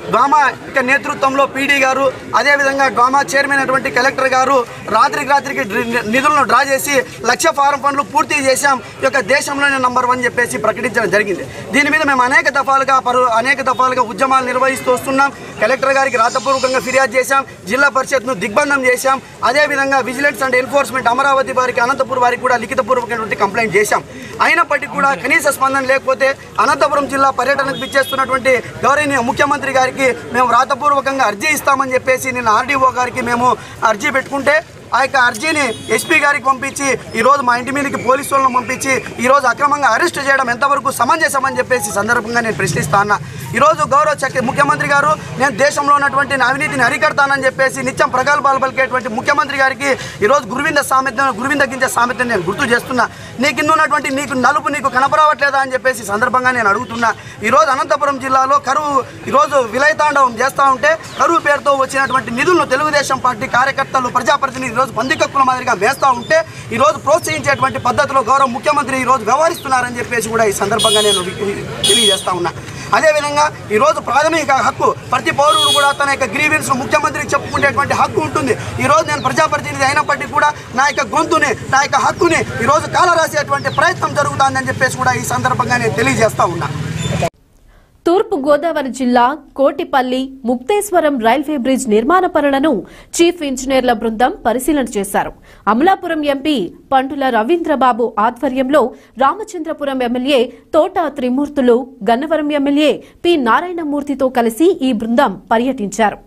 గామా ఇక నేతృత్వంలో పీడీ గారు అదేవిధంగా గామా చైర్మన్ అయినటువంటి కలెక్టర్ గారు రాత్రికి రాత్రికి డ్రి- నిధులను డ్రా చేసి లక్ష ఫారం ఫండ్లు పూర్తి చేశాం ఈ యొక్క దేశంలోనే నంబర్ వన్ చెప్పేసి ప్రకటించడం జరిగింది దీని మీద మేము అనేక దఫాలుగా పరు అనేక దఫాలుగా ఉద్యమాలు నిర్వహిస్తూ వస్తున్నాం కలెక్టర్ గారికి రాతపూర్వకంగా ఫిర్యాదు చేశాం జిల్లా పరిషత్ను దిగ్బంధం చేశాం అదేవిధంగా విజిలెన్స్ అండ్ ఎన్ఫోర్స్మెంట్ అమరావతి వారికి అనంతపురం వారికి కూడా లిఖితపూర్వకమైనటువంటి కంప్లైంట్ చేశాం అయినప్పటికీ కూడా కనీస స్పందన లేకపోతే అనంతపురం జిల్లా పర్యటనకు పిచ్చేస్తున్నటువంటి గౌరవనీయ ముఖ్యమంత్రి గారికి మేము రాతపూర్వకంగా అర్జీ ఇస్తామని చెప్పేసి నిన్న ఆర్డీఓ గారికి మేము అర్జీ పెట్టుకుంటే ఆ యొక్క అర్జీని ఎస్పీ గారికి పంపించి ఈరోజు మా ఇంటి మీదకి పోలీసు వాళ్ళని పంపించి ఈరోజు అక్రమంగా అరెస్ట్ చేయడం ఎంతవరకు సమంజసమని చెప్పేసి సందర్భంగా నేను ప్రశ్నిస్తా ఉన్నా ఈరోజు గౌరవ చక్ర ముఖ్యమంత్రి గారు నేను దేశంలో ఉన్నటువంటి అవినీతిని అరికడతానని చెప్పేసి నిత్యం ప్రగల్భాలు పలికేటువంటి ముఖ్యమంత్రి గారికి ఈరోజు గురువింద సామెత గురువిందగించే సామెతను నేను గుర్తు చేస్తున్నా నీ కింద ఉన్నటువంటి నీకు నలుపు నీకు కనపరావట్లేదా అని చెప్పేసి సందర్భంగా నేను అడుగుతున్నా ఈరోజు అనంతపురం జిల్లాలో కరువు ఈరోజు విలయతాండవం చేస్తూ ఉంటే కరువు పేరుతో వచ్చినటువంటి నిధులను తెలుగుదేశం పార్టీ కార్యకర్తలు ప్రజాప్రతినిధులు ఈరోజు పందికక్కుల మాదిరిగా వేస్తూ ఉంటే ఈరోజు ప్రోత్సహించేటువంటి పద్ధతిలో గౌరవ ముఖ్యమంత్రి ఈరోజు వ్యవహరిస్తున్నారని చెప్పేసి కూడా ఈ సందర్భంగా నేను తెలియజేస్తా ఉన్నా అదేవిధంగా ఈరోజు ప్రాథమిక హక్కు ప్రతి పౌరుడు కూడా తన యొక్క గ్రీవెన్స్ ముఖ్యమంత్రికి చెప్పుకునేటువంటి హక్కు ఉంటుంది ఈరోజు నేను ప్రజాప్రతినిధి అయినప్పటికీ కూడా నా యొక్క గొంతుని నా యొక్క హక్కుని ఈరోజు కాలరాసేటువంటి ప్రయత్నం జరుగుతుందని చెప్పేసి కూడా ఈ సందర్భంగా నేను తెలియజేస్తా ఉన్నా తూర్పు గోదావరి జిల్లా కోటిపల్లి ముక్తేశ్వరం రైల్వే బ్రిడ్జ్ నిర్మాణ పనులను చీఫ్ ఇంజనీర్ల బృందం పరిశీలన చేశారు అమలాపురం ఎంపీ పండుల రవీంద్రబాబు ఆధ్వర్యంలో Ramachandrapuram MLA Thota Trimurthulu Gannavaram MLA P నారాయణమూర్తితో కలిసి ఈ బృందం పర్యటించారు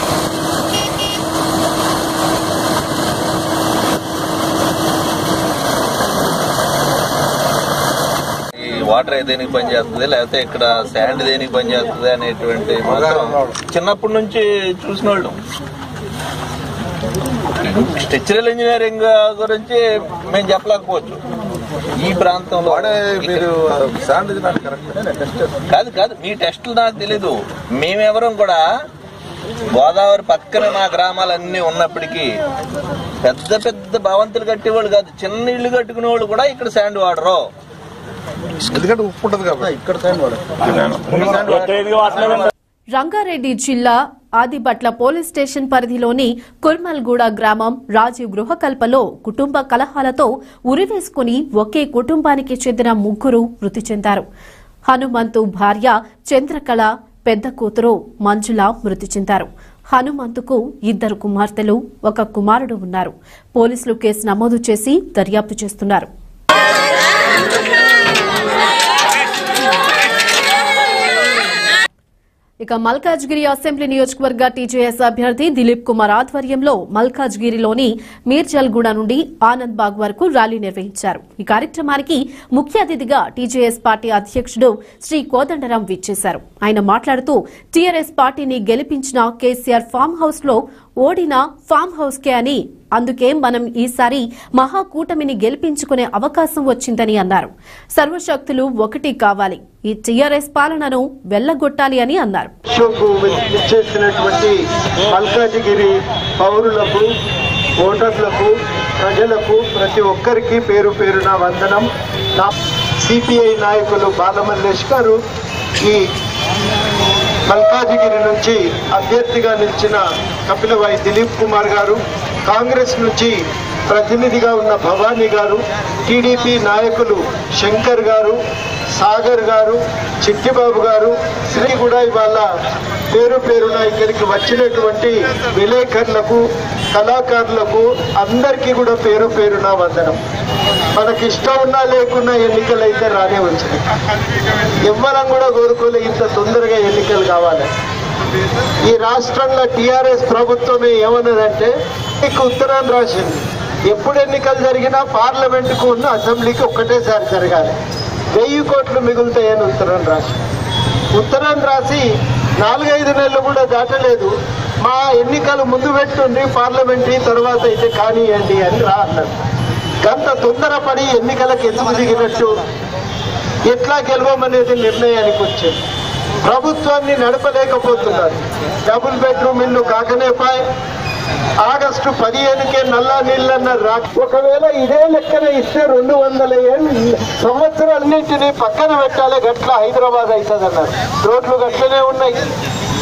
ఈ వాటర్ దేనికి పనిచేస్తుంది లేకపోతే ఇక్కడ శాండ్ దేనికి పనిచేస్తుంది అనేటువంటి మాత్రం చిన్నప్పటి నుంచి చూసిన వాళ్ళు స్ట్రక్చరల్ ఇంజనీరింగ్ గురించి మేము చెప్పలేకపోవచ్చు ఈ ప్రాంతంలో మీరు కాదు కాదు మీ టెస్టులు నాకు తెలీదు మేమెవరం కూడా గోదావరి పక్కన మా గ్రామాలన్నీ ఉన్నప్పటికీ పెద్ద పెద్ద భవంతులు కట్టేవాళ్ళు కాదు చిన్న ఇల్లు కట్టుకునే వాళ్ళు కూడా ఇక్కడ శాండ్ వాడరు ఎందుకంటే ఉప్పు ఉంటుంది కాబట్టి ఇక్కడ శాండ్ వాడరు రంగారెడ్డి జిల్లా ఆదిబట్ల పోలీస్ స్టేషన్ పరిధిలోని కుర్మల్గూడ గ్రామం రాజీవ్ గృహకల్పలో కుటుంబ కలహాలతో ఉరివేసుకుని ఒకే కుటుంబానికి చెందిన ముగ్గురు మృతి చెందారు హనుమంతు భార్య చంద్రకళ పెద్ద కూతురు మంజుల మృతి చెందారు హనుమంతుకు ఇద్దరు కుమార్తెలు ఒక కుమారుడు ఉన్నారు పోలీసులు కేసు నమోదు చేసి దర్యాప్తు చేస్తున్నారు ఇక మల్కాజ్గిరి అసెంబ్లీ నియోజకవర్గ టీజేఎస్ అభ్యర్థి దిలీప్ కుమార్ ఆధ్వర్యంలో మల్కాజ్గిరిలోని మీర్జల్గూడ నుండి ఆనంద్ బాగ్ వరకు ర్యాలీ నిర్వహించారు ఈ కార్యక్రమానికి ముఖ్య అతిథిగా టీజేఎస్ పార్టీ అధ్యక్షుడు శ్రీ కోదండరాం విచ్చేశారు ఆయన మాట్లాడుతూ టీఆర్ఎస్ పార్టీని గెలిపించిన కేసీఆర్ ఫామ్ హౌస్ లో ఓడిన ఫామ్ హౌస్ కే అని అందుకే మనం ఈసారి మహాకూటమిని గెలిపించుకునే అవకాశం వచ్చిందని అన్నారు సర్వశక్తులు ఒకటి కావాలి ఈ టీఆర్ఎస్ పాలనను వెళ్లగొట్టాలి అని అన్నారు షోకు చేసినటువంటి మల్కాజిగిరి పౌరులకు ఓటర్లకు ప్రజలకు ప్రతి ఒక్కరికి పేరు పేరున వందనం నా సిపిఐ నాయకులు బాలమల్లేష్ గారు ఈ మల్కాజిగిరి నుంచి అభ్యర్థిగా నిలిచిన కపిలవాయి దిలీప్ కుమార్ గారు కాంగ్రెస్ నుంచి ప్రతినిధిగా ఉన్న భవానీ గారు టీడీపీ నాయకులు శంకర్ గారు సాగర్ గారు చిట్టిబాబు గారు శ్రీ కూడా ఇవాళ పేరు పేరున ఇక్కడికి వచ్చినటువంటి విలేకరులకు కళాకారులకు అందరికీ కూడా పేరు పేరున వందనం మనకి ఇష్టం ఉన్నా లేకున్నా ఎన్నికలు అయితే రానే వచ్చినాయి ఎవ్వరం కూడా కోరుకోలే ఇంత తొందరగా ఎన్నికలు కావాలి ఈ రాష్ట్రంలో టీఆర్ఎస్ ప్రభుత్వమే ఏమన్నదంటే మీకు ఉత్తరాన్ని రాసింది ఎప్పుడు ఎన్నికలు జరిగినా పార్లమెంటుకు ఉన్న అసెంబ్లీకి ఒక్కటేసారి జరగాలి వెయ్యి కోట్లు మిగులుతాయని ఉత్తరం రాసి ఉత్తరం రాసి నాలుగైదు నెలలు కూడా దాటలేదు మా ఎన్నికలు ముందు పెట్టుండి పార్లమెంటరీ తర్వాత అయితే కానియండి అని రా అన్నారు గంత తొందరపడి ఎన్నికలకు ఎందుకు దిగినట్టు ఎట్లా గెలవమనేది నిర్ణయానికి వచ్చింది ప్రభుత్వాన్ని నడపలేకపోతున్నారు డబుల్ బెడ్రూమ్ ఇల్లు కాకనేపాయ్ ఆగస్టు పదిహేనుకే నల్లా నీళ్ళన్నారు రా ఒకవేళ ఇదే లెక్కన ఇస్తే రెండు వందల ఏళ్ళు సంవత్సరాలన్నింటినీ పక్కన పెట్టాలి గట్ల హైదరాబాద్ అవుతుంది అన్నారు రోడ్లు గట్లనే ఉన్నాయి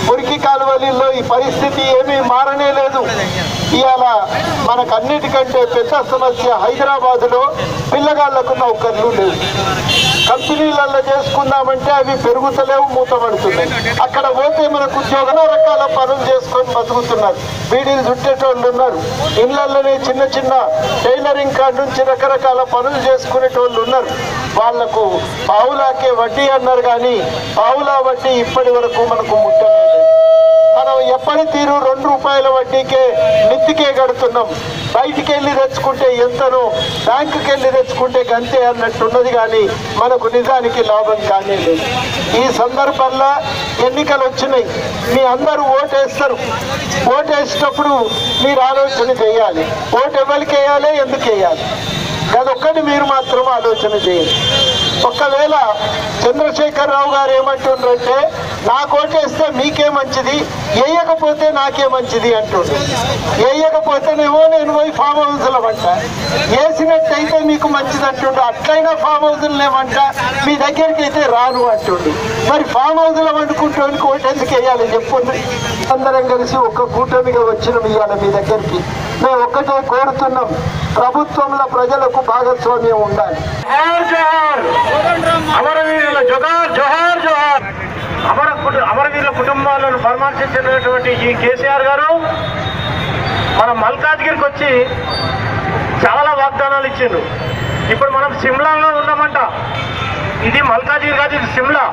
మురికి కాలువలిలో ఈ పరిస్థితి ఏమీ మారనే లేదు ఇవాళ మనకన్నిటికంటే పెద్ద సమస్య హైదరాబాదులో పిల్లగాళ్లకు నౌకర్లు లేవు కంపెనీలలో చేసుకుందామంటే అవి పెరుగుతలేవు మూతపడుతున్నాయి అక్కడ పోతే మనకు ఉద్యోగం రకాల పనులు చేసుకొని బతుకుతున్నారు బీడీలు చుట్టేటోళ్ళు ఉన్నారు ఇళ్లలోనే చిన్న చిన్న టైలరింగ్ కాడ నుంచి రకరకాల పనులు చేసుకునేటోళ్ళు ఉన్నారు వాళ్లకు పావులాకే వడ్డీ అన్నారు కానీ పావులా వడ్డీ ఇప్పటి వరకు మనకు ముట్టలేదు మనం ఎప్పటి తీరు రెండు రూపాయల వడ్డీకే నెత్తికే కడుతున్నాం బయటికి వెళ్ళి తెచ్చుకుంటే ఎంతనో బ్యాంకుకి వెళ్ళి తెచ్చుకుంటే గంతే అన్నట్టున్నది కానీ మనకు నిజానికి లాభం కానీ లేదు ఈ సందర్భంలో ఎన్నికలు వచ్చినాయి మీ అందరూ ఓటేస్తారు ఓటేసేటప్పుడు మీరు ఆలోచన చేయాలి ఓటు ఎవరికి వేయాలి ఎందుకు వేయాలి అదొక్కటి మీరు మాత్రం ఆలోచన చేయండి ఒకవేళ చంద్రశేఖరరావు గారు ఏమంటుండ్రంటే నాకు ఓటేస్తే మీకే మంచిది వేయకపోతే నాకే మంచిది అంటుండ్రు వేయకపోతేనేమో నేను పోయి ఫామ్ హౌస్లో అంట వేసినట్టయితే మీకు మంచిది అంటుండు అట్లయినా ఫామ్ హౌస్లు లేవంట మీ దగ్గరికి అయితే రాను అంటుండు మరి ఫామ్ హౌస్లో వండుకుంటానికి ఓటు ఎందుకు వేయాలి చెప్పండి అందరం కలిసి ఒక్క కూటమిగా వచ్చినాం ఇవాళ మీ దగ్గరికి మేము ఒక్కటే కోరుతున్నాం ప్రభుత్వంలో ప్రజలకు భాగస్వామ్యం ఉండాలి అమరవీరుల జోహార్ జోహార్ జోహార్ అమర కుటు- అమరవీరుల కుటుంబాలను పరామర్శించినటువంటి ఈ కేసీఆర్ గారు మన మల్కాజ్గిరికి వచ్చి చాలా వాగ్దానాలు ఇచ్చిండ్రు ఇప్పుడు మనం సిమ్లాలో ఉన్నామంట ఇది మల్కాజ్గిరి కాదు ఇది సిమ్లా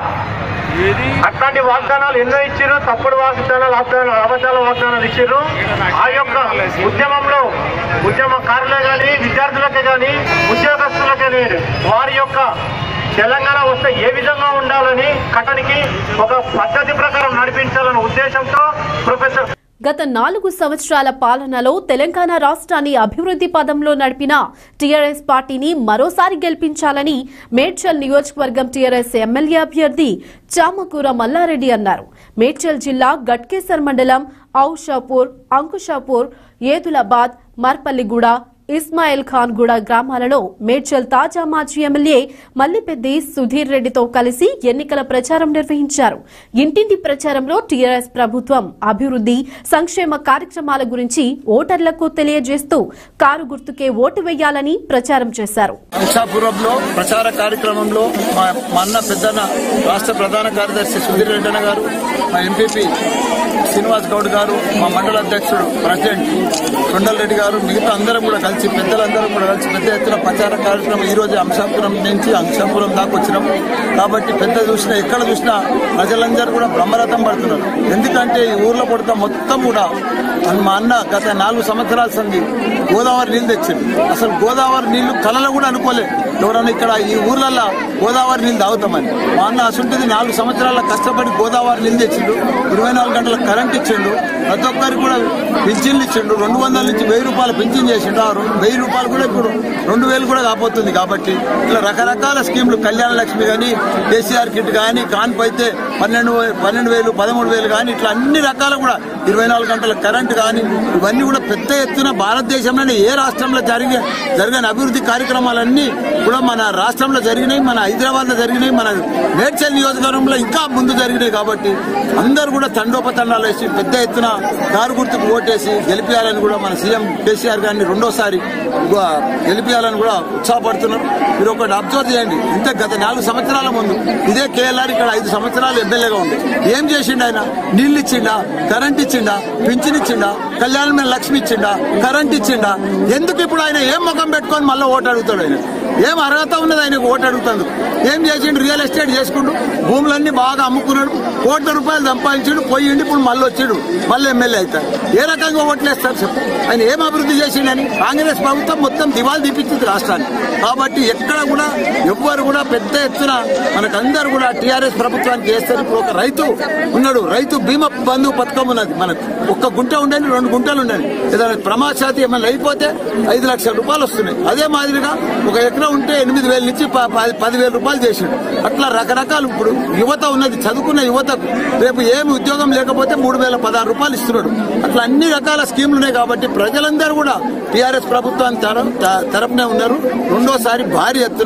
అట్లాంటి వాగ్దానాలు ఎన్నో ఇచ్చారు తప్పుడు వాగ్దానాలు అబద్ధాలు అబద్ధాల వాగ్దానాలు ఇచ్చారు ఆ యొక్క ఉద్యమంలో ఉద్యమకారులే కానీ విద్యార్థులకే కానీ ఉద్యోగస్తులకే కానీ వారి యొక్క తెలంగాణ వస్తే ఏ విధంగా ఉండాలని కటనికి ఒక పద్ధతి ప్రకారం నడిపించాలనే ఉద్దేశంతో ప్రొఫెసర్ గత నాలుగు సంవత్సరాల పాలనలో తెలంగాణ రాష్ట్రాన్ని అభివృద్ది పదంలో నడిపిన టీఆర్ఎస్ పార్టీని మరోసారి గెలిపించాలని మేడ్చల్ నియోజకవర్గం టీఆర్ఎస్ ఎమ్మెల్యే అభ్యర్థి చామకూర మల్లారెడ్డి అన్నారు మేడ్చల్ జిల్లా గట్కేసర్ మండలం ఔషాపూర్ అంకుషాపూర్ ఏదులాబాద్ మర్పల్లిగూడ ఇస్మాయిల్ ఖాన్ గూడ గ్రామాలలో మేడ్చల్ తాజా మాజీ ఎమ్మెల్యే మల్లిపెద్ది సుధీర్ రెడ్డితో కలిసి ఎన్నికల ప్రచారం నిర్వహించారు ఇంటింటి ప్రచారంలో టీఆర్ఎస్ ప్రభుత్వం అభివృద్ది సంక్షేమ కార్యక్రమాల గురించి ఓటర్లకు తెలియజేస్తూ కారు గుర్తుకే ఓటు వేయాలని ప్రచారం చేశారు అంశాపురంలో ప్రచార కార్యక్రమంలో మా మా అన్న పెద్దన్న రాష్ట్ర ప్రధాన కార్యదర్శి సుధీర్ రెడ్డన్న గారు మా ఎంపీపీ శ్రీనివాస్ గౌడ్ గారు మా మండల అధ్యక్షుడు ప్రెసిడెంట్ కొండల్ రెడ్డి గారు మిగతా అందరం కూడా కలిసి పెద్దలందరం కూడా కలిసి పెద్ద ఎత్తున ప్రచార కార్యక్రమం ఈ రోజు అంశాపురం నుంచి అంశాపురం దాకా వచ్చినాం కాబట్టి పెద్ద చూసినా ఎక్కడ చూసినా ప్రజలందరూ కూడా బ్రహ్మరథం పడుతున్నారు ఎందుకంటే ఈ ఊర్లో పుడతా మొత్తం కూడా అన్- మా అన్న గత నాలుగు సంవత్సరాల సంది గోదావరి నీళ్లు తెచ్చింది అసలు గోదావరి నీళ్లు కలలో కూడా అనుకోలేదు ఎవరన్నా ఇక్కడ ఈ ఊర్లల్లో గోదావరి నీళ్ళు తాగుతామని మా అన్న అసంటిది నాలుగు సంవత్సరాల కష్టపడి గోదావరి నీళ్ళు తెచ్చిండు ఇరవై నాలుగు గంటల కరెంట్ ఇచ్చిండు ప్రతి ఒక్కరికి కూడా పింఛన్లు ఇచ్చిండు రెండు వందల నుంచి వెయ్యి రూపాయలు పింఛన్ చేసిండు ఆ రెండు- వెయ్యి రూపాయలు కూడా ఇప్పుడు రెండు వేలు కూడా కాబోతుంది కాబట్టి ఇట్లా రకరకాల స్కీములు కళ్యాణ లక్ష్మి కానీ కేసీఆర్ కిట్ కానీ కాన్పు అయితే పన్నెండు వే- పన్నెండు వేలు పదమూడు వేలు కానీ ఇట్లా అన్ని రకాల కూడా ఇరవై నాలుగు గంటల కరెంట్ కానీ ఇవన్నీ కూడా పెద్ద ఎత్తున భారతదేశంలోనే ఏ రాష్ట్రంలో జరిగే జరిగిన అభివృద్ధి కార్యక్రమాలన్నీ కూడా మన రాష్ట్రంలో జరిగినాయి మన హైదరాబాద్ లో జరిగినాయి మన మేడ్చల్ నియోజకవర్గంలో ఇంకా ముందు జరిగినాయి కాబట్టి అందరూ కూడా తండోపతండాలు వేసి పెద్ద ఎత్తున కారు గుర్తుకు ఓటేసి గెలిపించాలని కూడా మన సీఎం కేసీఆర్ గారిని రెండోసారి గు- గెలిపించాలని కూడా ఉత్సాహపడుతున్నారు మీరు ఒకటి అబ్జర్వ్ చేయండి ఇంత గత నాలుగు సంవత్సరాల ముందు ఇదే కేఎల్ఆర్ ఇక్కడ ఐదు సంవత్సరాలు ఎమ్మెల్యేగా ఉంది ఏం చేసిండు ఆయన నీళ్లు ఇచ్చిండా కరెంట్ ఇచ్చిండా పింఛన్ ఇచ్చిండా కళ్యాణ మీద లక్ష్మి ఇచ్చిండా కరెంట్ ఇచ్చిండా ఎందుకు ఇప్పుడు ఆయన ఏం ముఖం పెట్టుకొని మళ్ళీ ఓటు అడుగుతాడు ఆయన ఏం అర్హత ఉన్నది ఆయనకు ఓటు అడుగుతాడు ఏం చేసిండు రియల్ ఎస్టేట్ చేసుకుంటూ భూములన్నీ బాగా అమ్ముకున్నాడు కోట్ల రూపాయలు సంపాదించాడు పోయిండి ఇప్పుడు మళ్ళీ వచ్చాడు మళ్ళీ ఎమ్మెల్యే అవుతాడు ఏ రకంగా ఓట్లేస్తారు చెప్పు ఆయన ఏం అభివృద్ధి చేసిండని కాంగ్రెస్ ప్రభుత్వం మొత్తం దివాలు తీపించింది రాష్ట్రాన్ని కాబట్టి ఎక్కడ కూడా ఎవ్వరు కూడా పెద్ద ఎత్తున మనకందరూ కూడా టీఆర్ఎస్ ప్రభుత్వానికి వేస్తారు ఇప్పుడు ఒక రైతు ఉన్నాడు రైతు బీమా బంధు పథకం ఉన్నది మనకు ఒక్క గుంట ఉండండి రెండు గుంటలు ఉండండి ఏదైనా ప్రమాదశాతి ఏమైనా అయిపోతే ఐదు లక్షల రూపాయలు వస్తున్నాయి అదే మాదిరిగా ఒక ఎకరం ఉంటే ఎనిమిది వేల నుంచి ప- ప- పదివేల రూపాయలు చేసిండు అట్లా రకరకాలు ఇప్పుడు యువత ఉన్నది చదువుకున్న యువతకు రేపు ఏమి ఉద్యోగం లేకపోతే మూడు వేల పదహారు రూపాయలు ఇస్తున్నాడు అట్లా అన్ని రకాల స్కీములు ఉన్నాయి కాబట్టి ప్రజలందరూ కూడా టీఆర్ఎస్ ప్రభుత్వాన్ని తర- త- తరపునే ఉన్నారు రెండోసారి భారీ ఎత్తున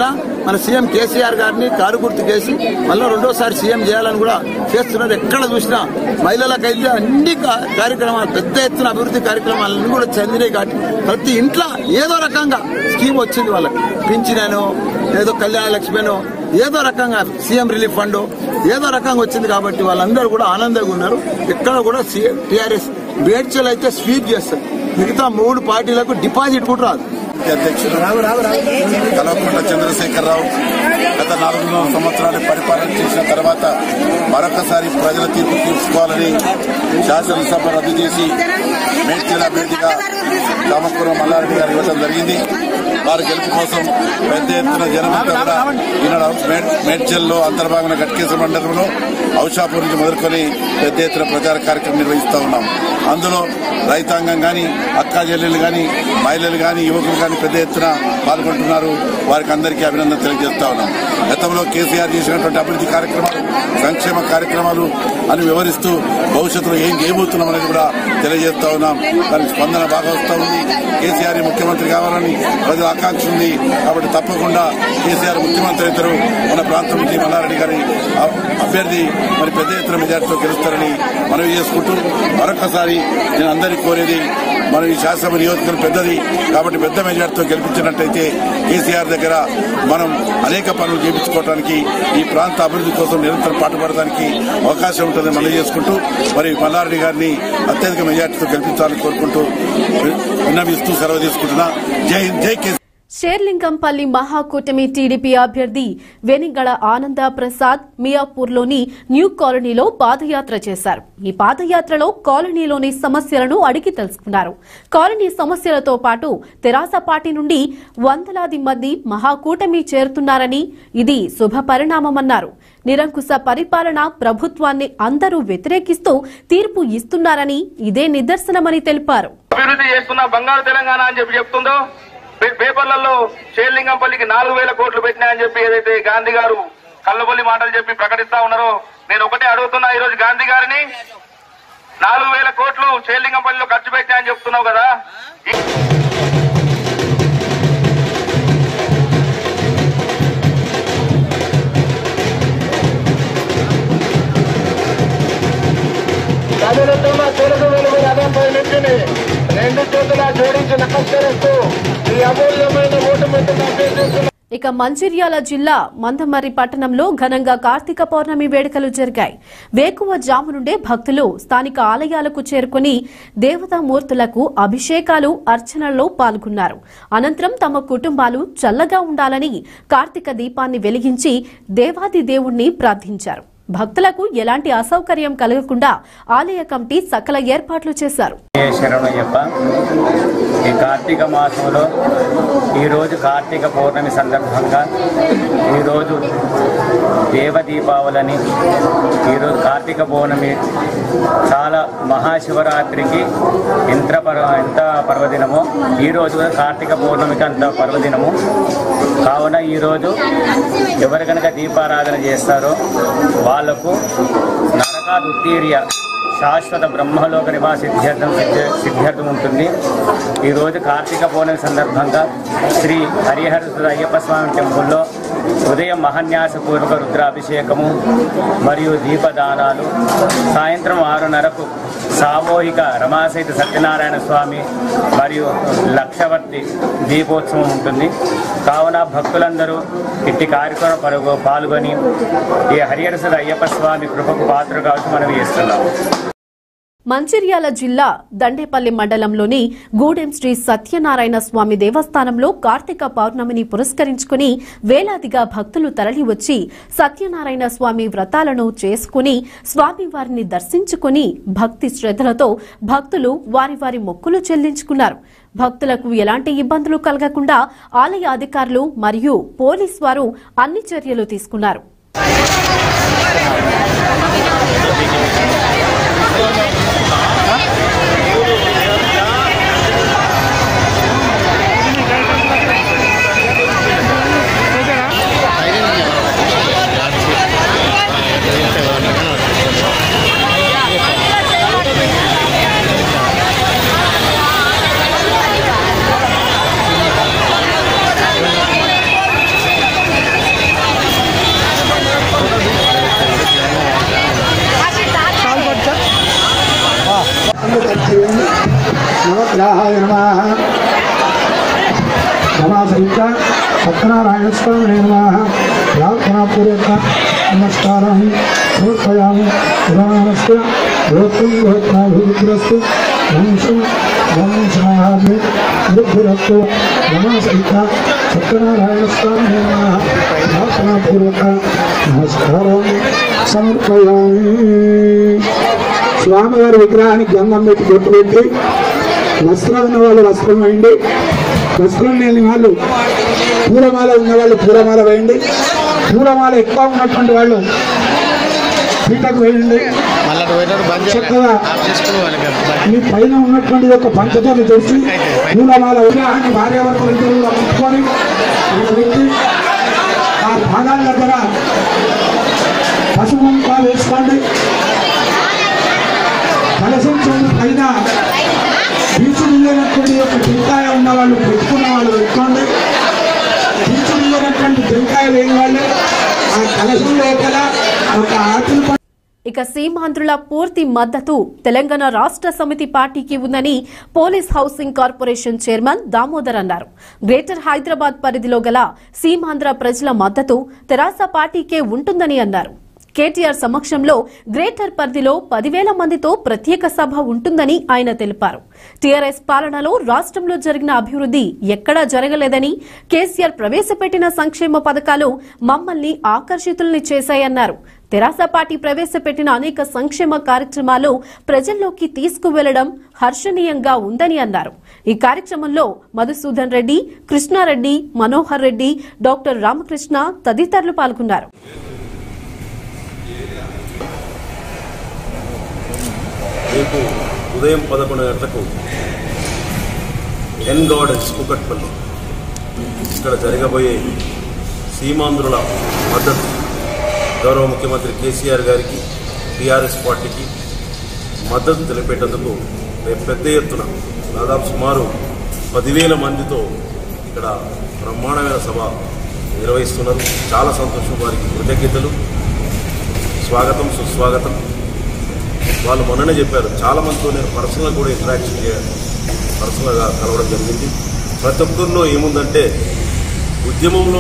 మన సీఎం కేసీఆర్ గారిని కారు గుర్తుకేసి మళ్ళీ రెండోసారి సీఎం చేయాలని కూడా చేస్తున్నారు ఎక్కడ చూసినా మహిళలకైతే అన్ని కా- కార్యక్రమాలు పెద్ద ఎత్తున అభివృద్ధి కార్యక్రమాలన్నీ కూడా చెందినాయి కాబట్టి ప్రతి ఇంట్లో ఏదో రకంగా స్కీమ్ వచ్చింది వాళ్ళకి పింఛనో ఏదో కళ్యాణ లక్ష్మినో ఏదో రకంగా సీఎం రిలీఫ్ ఫండ్ ఏదో రకంగా వచ్చింది కాబట్టి వాళ్ళందరూ కూడా ఆనందంగా ఉన్నారు ఎక్కడ కూడా టీఆర్ఎస్ బేడ్చలు అయితే స్వీప్ చేస్తారు మిగతా మూడు పార్టీలకు డిపాజిట్ కూడా రాదు అధ్యక్షుడు కల్వకుంట్ల చంద్రశేఖరరావు గత నాలుగున్నర సంవత్సరాలు పరిపాలన చేసిన తర్వాత మరొకసారి ప్రజల తీర్పు తీర్చుకోవాలని శాసనసభ రద్దు చేసి మేడ్చల భేటీగా రామపురం మల్లారెడ్డి గారు ఇవ్వడం జరిగింది వారి గెలుపు కోసం పెద్ద ఎత్తున జనమంతా కూడా ఈనాడు మేడ్- మేడ్చల్లో అంతర్భాగమైన గట్కేశ్వర మండలంలో ఔషాపూర్ నుంచి మొదలుకొని పెద్ద ఎత్తున ప్రచార కార్యక్రమం నిర్వహిస్తా ఉన్నాం అందులో రైతాంగం గాని అక్కా చెల్లెలు గాని మహిళలు గాని యువకులు గాని పెద్ద ఎత్తున పాల్గొంటున్నారు వారికి అందరికీ అభినందన తెలియజేస్తా ఉన్నాం గతంలో కేసీఆర్ చేసినటువంటి అభివృద్ధి కార్యక్రమాలు సంక్షేమ కార్యక్రమాలు అని వివరిస్తూ భవిష్యత్తులో ఏం చేయబోతున్నాం అనేది కూడా తెలియజేస్తా ఉన్నాం దానికి స్పందన బాగా వస్తా ఉంది కేసీఆర్ ముఖ్యమంత్రి కావాలని ప్రజల ఆకాంక్ష ఉంది కాబట్టి తప్పకుండా కేసీఆర్ ముఖ్యమంత్రి ఇద్దరు మన ప్రాంతం నుంచి మల్లారెడ్డి గారి అ- అభ్యర్థి మరి పెద్ద ఎత్తున మెజార్టీతో గెలుస్తారని మనవి చేసుకుంటూ మరొకసారి నేను అందరికీ కోరేది మనం ఈ శాసనసభ నియోజకవర్గం పెద్దది కాబట్టి పెద్ద మెజార్టీతో గెలిపించినట్టయితే కేసీఆర్ దగ్గర మనం అనేక పనులు చేయించుకోవడానికి ఈ ప్రాంత అభివృద్ధి కోసం నిరంతరం పాటుపడడానికి అవకాశం ఉంటుందని మనం చేసుకుంటూ మరి మల్లారెడ్డి గారిని అత్యధిక మెజార్టీతో గెలిపించాలని కోరుకుంటూ విన్నవిస్తూ సెలవు తీసుకుంటున్నా జై హింద్, జై కేసీఆర్ షేర్లింగంపల్లి మహాకూటమి టీడీపీ అభ్యర్థి వెనిగళ ఆనంద ప్రసాద్ మియాపూర్లోని న్యూ కాలనీలో పాదయాత్ర చేశారు ఈ పాదయాత్రలో కాలనీలోని సమస్యలను అడిగి తెలుసుకున్నారు కాలనీ సమస్యలతో పాటు తెరాస పార్టీ నుండి వందలాది మంది మహాకూటమి చేరుతున్నారని ఇది శుభ పరిణామమన్నారు నిరంకుశ పరిపాలన ప్రభుత్వాన్ని అందరూ వ్యతిరేకిస్తూ తీర్పు ఇస్తున్నారని ఇదే నిదర్శనమని తెలిపారు అభివృద్ధి చేస్తున్న బంగారు తెలంగాణ అని చెప్పి చెప్తుందో పే- పేపర్లలో షేర్లింగంపల్లికి నాలుగు వేల కోట్లు పెట్టినాయని చెప్పి ఏదైతే గాంధీ గారు కళ్ళబొల్లి మాటలు చెప్పి ప్రకటిస్తా ఉన్నారో నేను ఒకటే అడుగుతున్నా ఈ రోజు గాంధీ గారిని నాలుగు వేల కోట్లు షేర్లింగంపల్లిలో ఖర్చు పెట్టాయని చెప్తున్నావు కదా కదులుతున్న తెలుగు వెలుగు రథంపై నించుని రెండు చేతుల జోడించి నమస్కరిస్తూ ఈ అమూల్యమైన ఓటు ముట్టును అభ్యర్థిస్తున్న ఇక మంచిర్యాల జిల్లా మందమర్రి పట్టణంలో ఘనంగా కార్తీక పౌర్ణమి వేడుకలు జరిగాయి వేకువ జాము నుండే భక్తులు స్థానిక ఆలయాలకు చేరుకుని దేవతామూర్తులకు అభిషేకాలు అర్చనల్లో పాల్గొన్నారు అనంతరం తమ కుటుంబాలు చల్లగా ఉండాలని కార్తీక దీపాన్ని వెలిగించి దేవాది దేవుణ్ణి ప్రార్థించారు భక్తులకు ఎలాంటి అసౌకర్యం కలగకుండా ఆలయ కమిటీ సకల ఏర్పాట్లు చేశారు ఏ శరణయ్యప్ప ఈ కార్తీక మాసంలో ఈరోజు కార్తీక పౌర్ణమి సందర్భంగా ఈరోజు దేవ దీపావళని ఈరోజు కార్తీక పౌర్ణమి చాలా మహాశివరాత్రికి ఎంత పర్వ ఎంత పర్వదినమో ఈరోజు కూడా కార్తీక పౌర్ణమికి అంత పర్వదినము కావున ఈరోజు ఎవరు కనుక దీపారాధన చేస్తారో వాళ్లకు నరకాదు ఉత్తీర్య శాశ్వత బ్రహ్మలోక నివాస సిద్ధార్థం సిద్ధ- సిద్ధార్థం ఉంటుంది ఈరోజు కార్తీక పౌర్ణమి సందర్భంగా శ్రీ హరిహర అయ్యప్ప స్వామి టెంపుల్లో ఉదయం మహాన్యాసపూర్వక రుద్రాభిషేకము మరియు దీపదానాలు సాయంత్రం ఆరున్నరకు సామూహిక రమాసహిత సత్యనారాయణ స్వామి మరియు లక్షవర్తి దీపోత్సవం ఉంటుంది కావున భక్తులందరూ ఇట్టి కార్యక్రమం పరుగు పాల్గొని ఈ హరిహరసుల అయ్యప్ప స్వామి కృపకు పాత్ర కావచ్చు మనం చేస్తున్నాం మంచిర్యాల జిల్లా దండేపల్లి మండలంలోని గూడెం శ్రీ సత్యనారాయణ స్వామి దేవస్థానంలో కార్తీక పౌర్ణమిని పురస్కరించుకుని వేలాదిగా భక్తులు తరలివచ్చి సత్యనారాయణ స్వామి వ్రతాలను చేసుకుని స్వామివారిని దర్శించుకుని భక్తి శ్రద్ధలతో భక్తులు వారి వారి మొక్కులు చెల్లించుకున్నారు భక్తులకు ఎలాంటి ఇబ్బందులు కలగకుండా ఆలయ అధికారులు మరియు పోలీస్ వారు అన్ని చర్యలు తీసుకున్నారు విగ్రహాయ నమ నమాసహిత సత్యనారాయణ స్వామి నమ ప్రార్థనాపూర్వక నమస్కారం సమర్పయామి పురాణస్య గోత్రం గోత్రాభివృద్ధిరస్తు వంశం వంశాభి వృద్ధిరస్తు నమాసహిత సత్యనారాయణ స్వామి నమ ప్రార్థనాపూర్వక నమస్కారం సమర్పయామి స్వామివారి విగ్రహానికి గంధం పెట్టి బొట్టు పెట్టి వస్త్రం ఉన్న వాళ్ళు వస్త్రం వేయండి వస్త్రం లేని వాళ్ళు పూలమాల ఉన్న వాళ్ళు పూలమాల వేయండి పూలమాల ఎక్కువ ఉన్నటువంటి వాళ్ళు పీటకు వేయండి చక్కగా మీ పైన ఉన్నటువంటి యొక్క పంచతోని తెరిచి పూలమాల విగ్రహాన్ని భార్యాభర్తలు ఇద్దరు కూడా ముట్టుకొని ఇక్కడ పెట్టి ఆ పాదాల దగ్గర పసుపు కుంకుమ వేసుకోండి కలసం చెందు పైన బీచుడు లేనటువంటి యొక్క టెంకాయ ఉన్న వాళ్ళు పెట్టుకున్న వాళ్ళు పెట్టుకోండి బీచుడు లేనటువంటి టెంకాయ లేని వాళ్ళు ఆ కలసం లోపల ఒక ఆకులు ప- ఇక సీమాంధ్రుల పూర్తి మద్దతు తెలంగాణ రాష్ట్ర సమితి పార్టీకి ఉందని police housing corporation chairman Damodar అన్నారు గ్రేటర్ హైదరాబాద్ పరిధిలో గల సీమాంధ్ర ప్రజల మద్దతు తెరాస పార్టీకే ఉంటుందని అన్నారు కేటీఆర్ సమక్షంలో గ్రేటర్ పరిధిలో పదివేల మందితో ప్రత్యేక సభ ఉంటుందని ఆయన తెలిపారు టీఆర్ఎస్ పాలనలో రాష్ట్రంలో జరిగిన అభివృద్ధి ఎక్కడా జరగలేదని కేసీఆర్ ప్రవేశపెట్టిన సంక్షేమ పథకాలు మమ్మల్ని ఆకర్షితుల్ని చేశాయన్నారు తెరాస పార్టీ ప్రవేశపెట్టిన అనేక సంక్షేమ కార్యక్రమాలు ప్రజల్లోకి తీసుకువెళ్లడం హర్షణీయంగా ఉందని అన్నారు ఈ కార్యక్రమంలో మధుసూదన్ రెడ్డి కృష్ణారెడ్డి మనోహర్ రెడ్డి డాక్టర్ రామకృష్ణ తదితరులు పాల్గొన్నారు రేపు ఉదయం పదకొండు గంటలకు ఎన్ గార్డెన్స్ కుకట్పల్లి ఇక్కడ జరగబోయే సీమాంధ్రుల మద్దతు గౌరవ ముఖ్యమంత్రి కేసీఆర్ గారికి టీఆర్ఎస్ పార్టీకి మద్దతు తెలిపేటందుకు రేపు పెద్ద ఎత్తున దాదాపు సుమారు పదివేల మందితో ఇక్కడ బ్రహ్మాండమైన సభ నిర్వహిస్తున్నారు చాలా సంతోషం వారికి కృతజ్ఞతలు స్వాగతం సుస్వాగతం వాళ్ళు మొన్ననే చెప్పారు చాలా మందితో నేను పర్సనల్గా కూడా ఇంటరాక్షన్ చేయాలి పర్సనల్గా కలవడం జరిగింది ప్రతి ఒక్కరిలో ఏముందంటే ఉద్యమంలో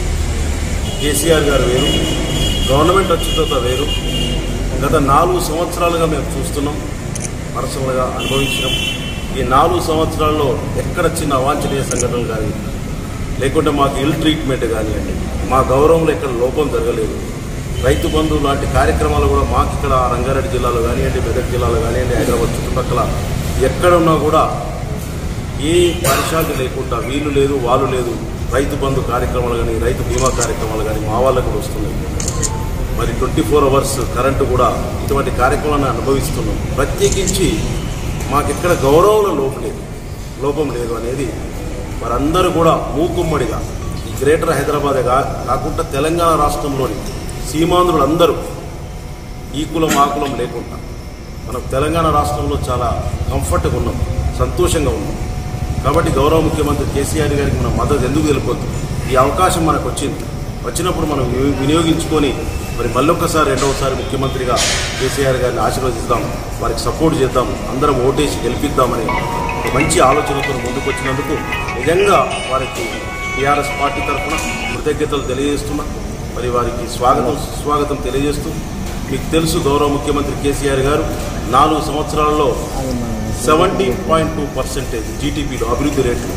కేసీఆర్ గారు వేరు గవర్నమెంట్ వచ్చిన తర్వాత వేరు గత నాలుగు సంవత్సరాలుగా మేము చూస్తున్నాం పర్సనల్గా అనుభవించినాం ఈ నాలుగు సంవత్సరాల్లో ఎక్కడ చిన్న అవాంఛనీయ సంఘటనలు కానీ లేకుంటే మాకు ఇల్ ట్రీట్మెంట్ కానివ్వండి మా గౌరవంలో ఎక్కడ లోపం జరగలేదు రైతు బంధు లాంటి కార్యక్రమాలు కూడా మాకు ఇక్కడ రంగారెడ్డి జిల్లాలో కానివ్వండి మెదక్ జిల్లాలో కానివ్వండి హైదరాబాద్ చుట్టుపక్కల ఎక్కడ ఉన్నా కూడా ఏ పరిశాంతి లేకుండా వీళ్ళు లేదు వాళ్ళు లేదు రైతు బంధు కార్యక్రమాలు కానీ రైతు బీమా కార్యక్రమాలు కానీ మా వాళ్ళకు కూడా వస్తున్నాయి మరి ట్వంటీ ఫోర్ అవర్స్ కరెంటు కూడా ఇటువంటి కార్యక్రమాలను అనుభవిస్తున్నాం ప్రత్యేకించి మాకెక్కడ గౌరవంలో లోపం లేదు లోపం లేదు అనేది వారందరూ కూడా మూకుమ్మడిగా ఈ గ్రేటర్ హైదరాబాదే కా కాకుండా తెలంగాణ రాష్ట్రంలోని సీమాంధ్రులు అందరూ ఈ కులం ఆ కులం లేకుండా మనం తెలంగాణ రాష్ట్రంలో చాలా కంఫర్ట్గా ఉన్నాం సంతోషంగా ఉన్నాం కాబట్టి గౌరవ ముఖ్యమంత్రి కేసీఆర్ గారికి మనం మద్దతు ఎందుకు తెలిపొద్దు ఈ అవకాశం మనకు వచ్చింది వచ్చినప్పుడు మనం విని- వినియోగించుకొని మరి మళ్ళొక్కసారి రెండవసారి ముఖ్యమంత్రిగా కేసీఆర్ గారిని ఆశీర్వదిద్దాం వారికి సపోర్ట్ చేద్దాం అందరం ఓటేసి గెలిపిద్దామని ఒక మంచి ఆలోచనతో ముందుకు వచ్చినందుకు నిజంగా వారికి టీఆర్ఎస్ పార్టీ తరఫున కృతజ్ఞతలు తెలియజేస్తున్నా మరి వారికి స్వాగతం సుస్వాగతం తెలియజేస్తూ మీకు తెలుసు గౌరవ ముఖ్యమంత్రి కేసీఆర్ గారు నాలుగు సంవత్సరాలలో సెవెంటీన్ పాయింట్ టూ పర్సెంటేజ్ జీటీపీలో అభివృద్ధి రేట్లు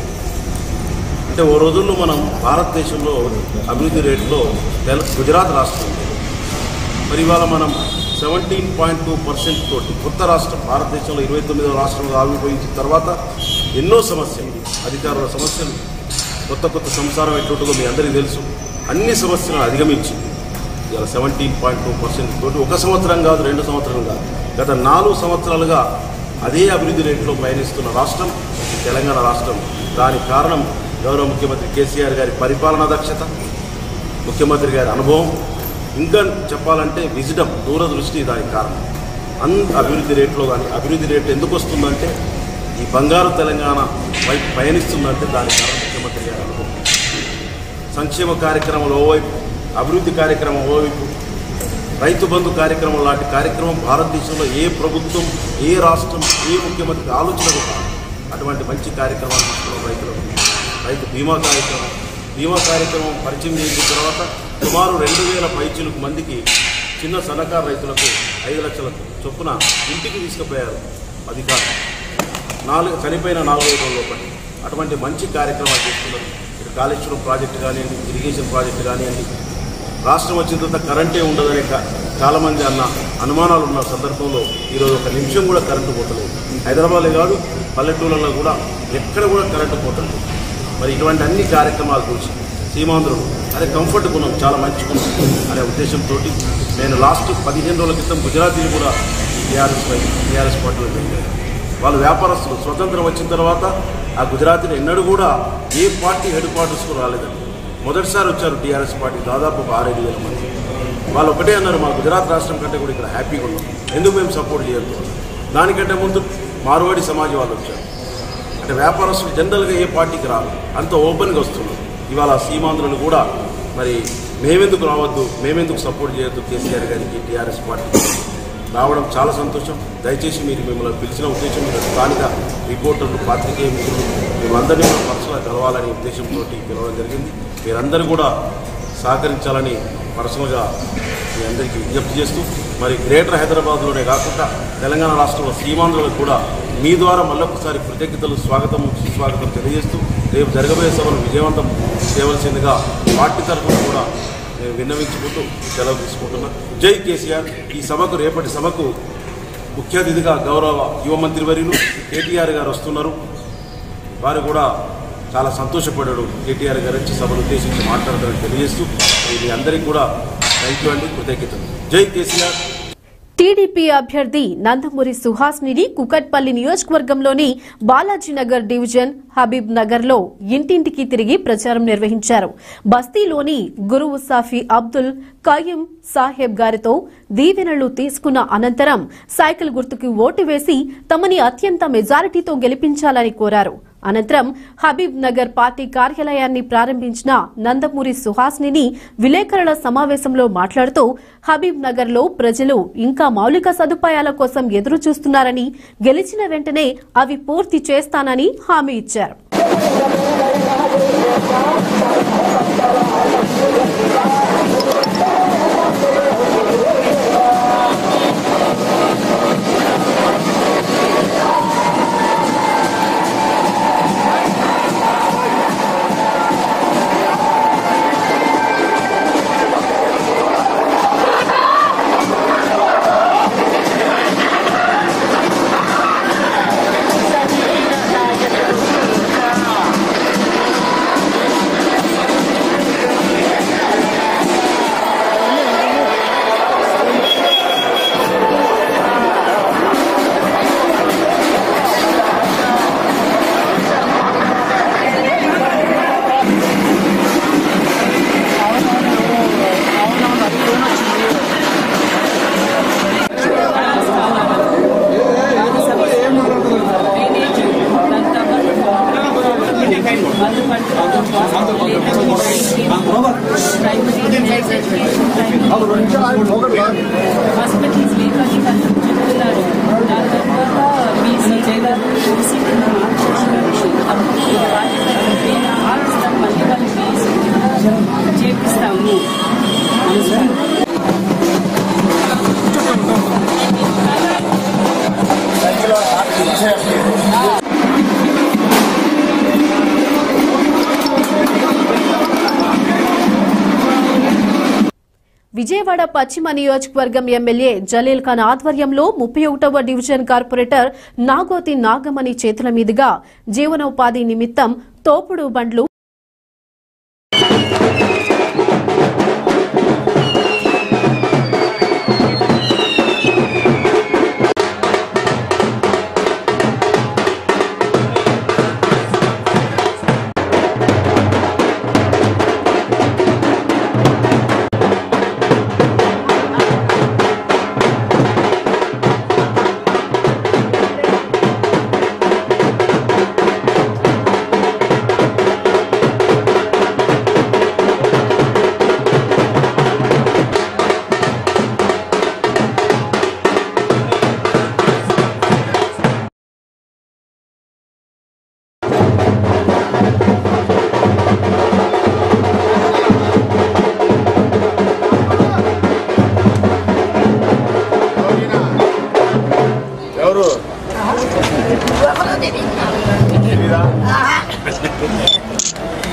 అంటే ఓ రోజుల్లో మనం భారతదేశంలో అభివృద్ధి రేట్లో తెల- గుజరాత్ రాష్ట్రం ఉంది. మరి ఇవాళ మనం సెవెంటీన్ పాయింట్ టూ పర్సెంట్ తోటి కొత్త రాష్ట్రం భారతదేశంలో ఇరవై తొమ్మిదవ రాష్ట్రంగా ఆవిర్భవించిన తర్వాత ఎన్నో సమస్యలు అధికారుల సమస్యలు కొత్త కొత్త సంసారం ఎట్లుంటుందో మీ అందరికీ తెలుసు అన్ని సమస్యలను అధిగమించి ఇలా సెవెంటీన్ పాయింట్ టూ పర్సెంట్ తోటి ఒక సంవత్సరం కాదు రెండు సంవత్సరం కాదు గత నాలుగు సంవత్సరాలుగా అదే అభివృద్ధి రేట్లో పయనిస్తున్న రాష్ట్రం ఈ తెలంగాణ రాష్ట్రం దానికి కారణం గౌరవ ముఖ్యమంత్రి కేసీఆర్ గారి పరిపాలనా దక్షత ముఖ్యమంత్రి గారి అనుభవం ఇంకా చెప్పాలంటే విజిడం దూరదృష్టి దానికి కారణం అన్ అభివృద్ధి రేట్లో కానీ అభివృద్ధి రేటు ఎందుకు వస్తుందంటే ఈ బంగారు తెలంగాణ వైపు పయనిస్తుందంటే దానికి కారణం ముఖ్యమంత్రి గారి అనుభవం సంక్షేమ కార్యక్రమాలు ఓవైపు అభివృద్ధి కార్యక్రమం ఓవైపు రైతు బంధు కార్యక్రమం లాంటి కార్యక్రమం భారతదేశంలో ఏ ప్రభుత్వం ఏ రాష్ట్రం ఏ ముఖ్యమంత్రి ఆలోచన కూడా అటువంటి మంచి కార్యక్రమాలు తీసుకున్న రైతులకు రైతు బీమా కార్యక్రమం బీమా కార్యక్రమం పరిచయం చేసిన తర్వాత సుమారు రెండు వేల పైచులకు మందికి చిన్న సన్నకారు రైతులకు ఐదు లక్షల చొప్పున ఇంటికి తీసుకుపోయారు అధికారులు నాలుగు చనిపోయిన నాలుగైదు రోజుల లోపల అటువంటి మంచి కార్యక్రమాలు చేస్తున్నారు ఇటు కాళేశ్వరం ప్రాజెక్టు కానివ్వండి ఇరిగేషన్ ప్రాజెక్టు కానివ్వండి రాష్ట్రం వచ్చిన తర్వాత కరెంటే ఉండదనే కా- చాలామంది అన్న అనుమానాలు ఉన్న సందర్భంలో ఈరోజు ఒక నిమిషం కూడా కరెంటు పోతలేదు హైదరాబాద్లో కాదు పల్లెటూళ్ళలో కూడా ఎక్కడ కూడా కరెంటు పోతలేదు మరి ఇటువంటి అన్ని కార్యక్రమాలు చూసి సీమాంధ్రులు అదే కంఫర్ట్ గుణం చాలా మంచి గుణం అనే ఉద్దేశంతో నేను లాస్ట్ పదిహేను రోజుల క్రితం గుజరాతీని కూడా టీఆర్ఎస్ పై టీఆర్ఎస్ పార్టీలో పెట్టాను వాళ్ళు వ్యాపారస్తులు స్వతంత్రం వచ్చిన తర్వాత ఆ గుజరాతీని ఎన్నడూ కూడా ఏ పార్టీ హెడ్ క్వార్టర్స్కు రాలేదండి మొదటిసారి వచ్చారు టీఆర్ఎస్ పార్టీ దాదాపు ఒక ఆరేడు వేల మంది వాళ్ళు ఒకటే అన్నారు మా గుజరాత్ రాష్ట్రం కంటే కూడా ఇక్కడ హ్యాపీగా ఉన్నాం ఎందుకు మేము సపోర్ట్ చేయొద్దు దానికంటే ముందు మార్వాడి సమాజ్ వాళ్ళు వచ్చారు అంటే వ్యాపారస్తులు జనరల్గా ఏ పార్టీకి రాదు అంత ఓపెన్గా వస్తున్నారు ఇవాళ సీమాంధ్రులు కూడా మరి మేమెందుకు రావద్దు మేమెందుకు సపోర్ట్ చేయొద్దు కేసీఆర్ గారికి టీఆర్ఎస్ పార్టీ రావడం చాలా సంతోషం దయచేసి మీరు మిమ్మల్ని పిలిచిన ఉద్దేశం మీరు స్థానిక రిపోర్టర్లు పాత్రికేయ మిత్రులు మేమందరినీ కూడా పర్సనల్గా కలవాలనే ఉద్దేశంతో పిలవడం జరిగింది మీరందరూ కూడా సహకరించాలని పర్సనల్గా మీ అందరికీ విజ్ఞప్తి చేస్తూ మరి గ్రేటర్ హైదరాబాద్లోనే కాకుండా తెలంగాణ రాష్ట్రంలో సీమాంధ్రులకు కూడా మీ ద్వారా మళ్ళొకసారి కృతజ్ఞతలు స్వాగతం సుస్వాగతం తెలియజేస్తూ రేపు జరగబోయే సభను విజయవంతం చేయవలసిందిగా పార్టీ తరఫున కూడా నేను విన్నవించుకుంటూ సెలవు తీసుకుంటున్నా జై కేసీఆర్ ఈ సభకు రేపటి సభకు ముఖ్య అతిథిగా గౌరవ యువ మంత్రి వర్యులు కేటీఆర్ గారు వస్తున్నారు వారు కూడా చాలా సంతోషపడ్డాడు కేటీఆర్ గారు వచ్చి సభను ఉద్దేశించి మాట్లాడతారని తెలియజేస్తూ మీ అందరికీ కూడా థ్యాంక్ యూ అండి కృతజ్ఞతలు జై కేసీఆర్ టీడీపీ అభ్యర్థి నందమూరి సుహాస్నిని కుకట్పల్లి నియోజకవర్గంలోని బాలాజీనగర్ డివిజన్ హబీబ్ నగర్ లో ఇంటింటికి తిరిగి ప్రచారం నిర్వహించారు బస్తీలోని గురువు సాఫీ అబ్దుల్ కయ్యం సాహెబ్ గారితో దీవెనలు తీసుకున్న అనంతరం సైకిల్ గుర్తుకు ఓటు వేసి తమని అత్యంత మెజారిటీతో గెలిపించాలని కోరారు అనంతరం హబీబ్ నగర్ పార్టీ కార్యాలయాన్ని ప్రారంభించిన నందమూరి సుహాస్నిని విలేకరుల సమావేశంలో మాట్లాడుతూ హబీబ్ నగర్ లో ప్రజలు ఇంకా మౌలిక సదుపాయాల కోసం ఎదురు చూస్తున్నారని గెలిచిన వెంటనే అవి పూర్తి చేస్తానని హామీ ఇచ్చారు హాస్పిటల్స్ లేకని వాళ్ళు చెప్తున్నారు దాని తర్వాత మీ సీజే గారు సీజే ఆలోచిస్తాం మళ్ళీ వాళ్ళు వేసి చేపిస్తాము విజయవాడ పశ్చిమ నియోజకవర్గం ఎమ్మెల్యే జలీల్ ఖాన్ ఆధ్వర్యంలో ముప్పై ఒకటవ డివిజన్ కార్పొరేటర్ నాగోతి నాగమణి చేతుల మీదుగా జీవనోపాధి నిమిత్తం తోపుడు బండ్లు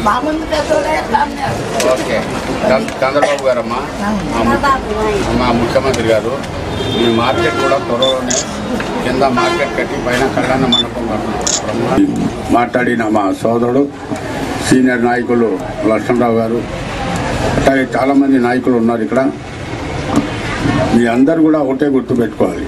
మా ముందు పెద్దోళ్ళే ఎట్లా అన్నారు ఓకే చంద్ర- చంద్రబాబు గారమ్మా మా ము- మా ముఖ్యమంత్రి గారు ఈ మార్కెట్ కూడా త్వరలోనే కింద మార్కెట్ కట్టి పైన కళ్యాణ మండపం కడుతున్నాం మాట్లాడిన మా సోదరుడు సీనియర్ నాయకులు లక్ష్మణరావు గారు అట్లాగే చాలామంది నాయకులు ఉన్నారు ఇక్కడ మీ అందరు కూడా ఒకటే గుర్తు పెట్టుకోవాలి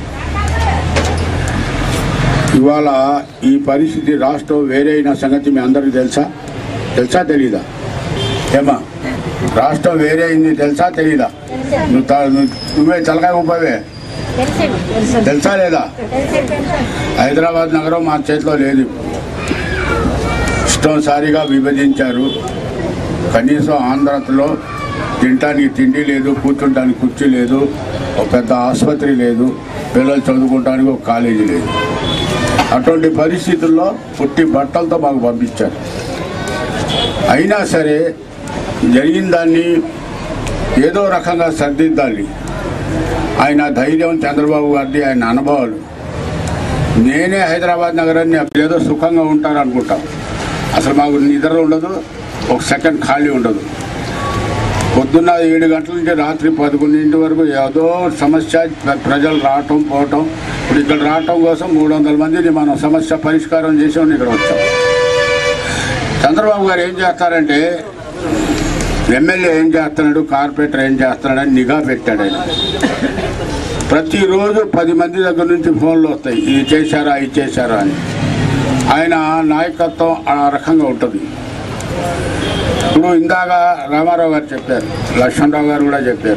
ఇవాళ ఈ పరిస్థితి రాష్ట్రం వేరే అయిన సంగతి మీ అందరికీ తెలుసా తెలుసా తెలీదా ఏమా రాష్ట్రం వేరే అయింది తెలుసా తెలీదా నువ్వు తా- నువ్వు- నువ్వే చలకాయ ఊపవే తెలుసా లేదా హైదరాబాద్ నగరం మా చేతిలో లేదు ఇష్టంసారిగా విభజించారు కనీసం ఆంధ్రలో తినటానికి తిండి లేదు కూర్చుంటానికి కుర్చీ లేదు ఒక పెద్ద ఆసుపత్రి లేదు పిల్లలు చదువుకోవడానికి ఒక కాలేజీ లేదు అటువంటి పరిస్థితుల్లో పుట్టి బట్టలతో మాకు పంపించారు అయినా సరే జరిగిన దాన్ని ఏదో రకంగా సర్దిద్దాలి ఆయన ధైర్యం చంద్రబాబు గారిది ఆయన అనుభవాలు నేనే హైదరాబాద్ నగరాన్ని ఏదో సుఖంగా ఉంటారు అనుకుంటాం అసలు మాకు నిద్ర ఉండదు ఒక సెకండ్ ఖాళీ ఉండదు పొద్దున్న ఏడు గంటల నుంచి రాత్రి పదకొండింటి వరకు ఏదో సమస్య ప్ర- ప్రజలు రావటం పోవటం ఇప్పుడు ఇక్కడ రావటం కోసం మూడు వందల మందిని మనం సమస్య పరిష్కారం చేసాం ఇక్కడ వచ్చాం చంద్రబాబు గారు ఏం చేస్తారంటే ఎమ్మెల్యే ఏం చేస్తున్నాడు కార్పొరేటర్ ఏం చేస్తున్నాడని నిఘా పెట్టాడు ఆయన ప్రతిరోజు పది మంది దగ్గర నుంచి ఫోన్లు వస్తాయి ఇది చేశారా ఇది చేశారా అని ఆయన నాయకత్వం ఆ రకంగా ఉంటుంది ఇప్పుడు ఇందాక రామారావు గారు చెప్పారు లక్ష్మణరావు గారు కూడా చెప్పారు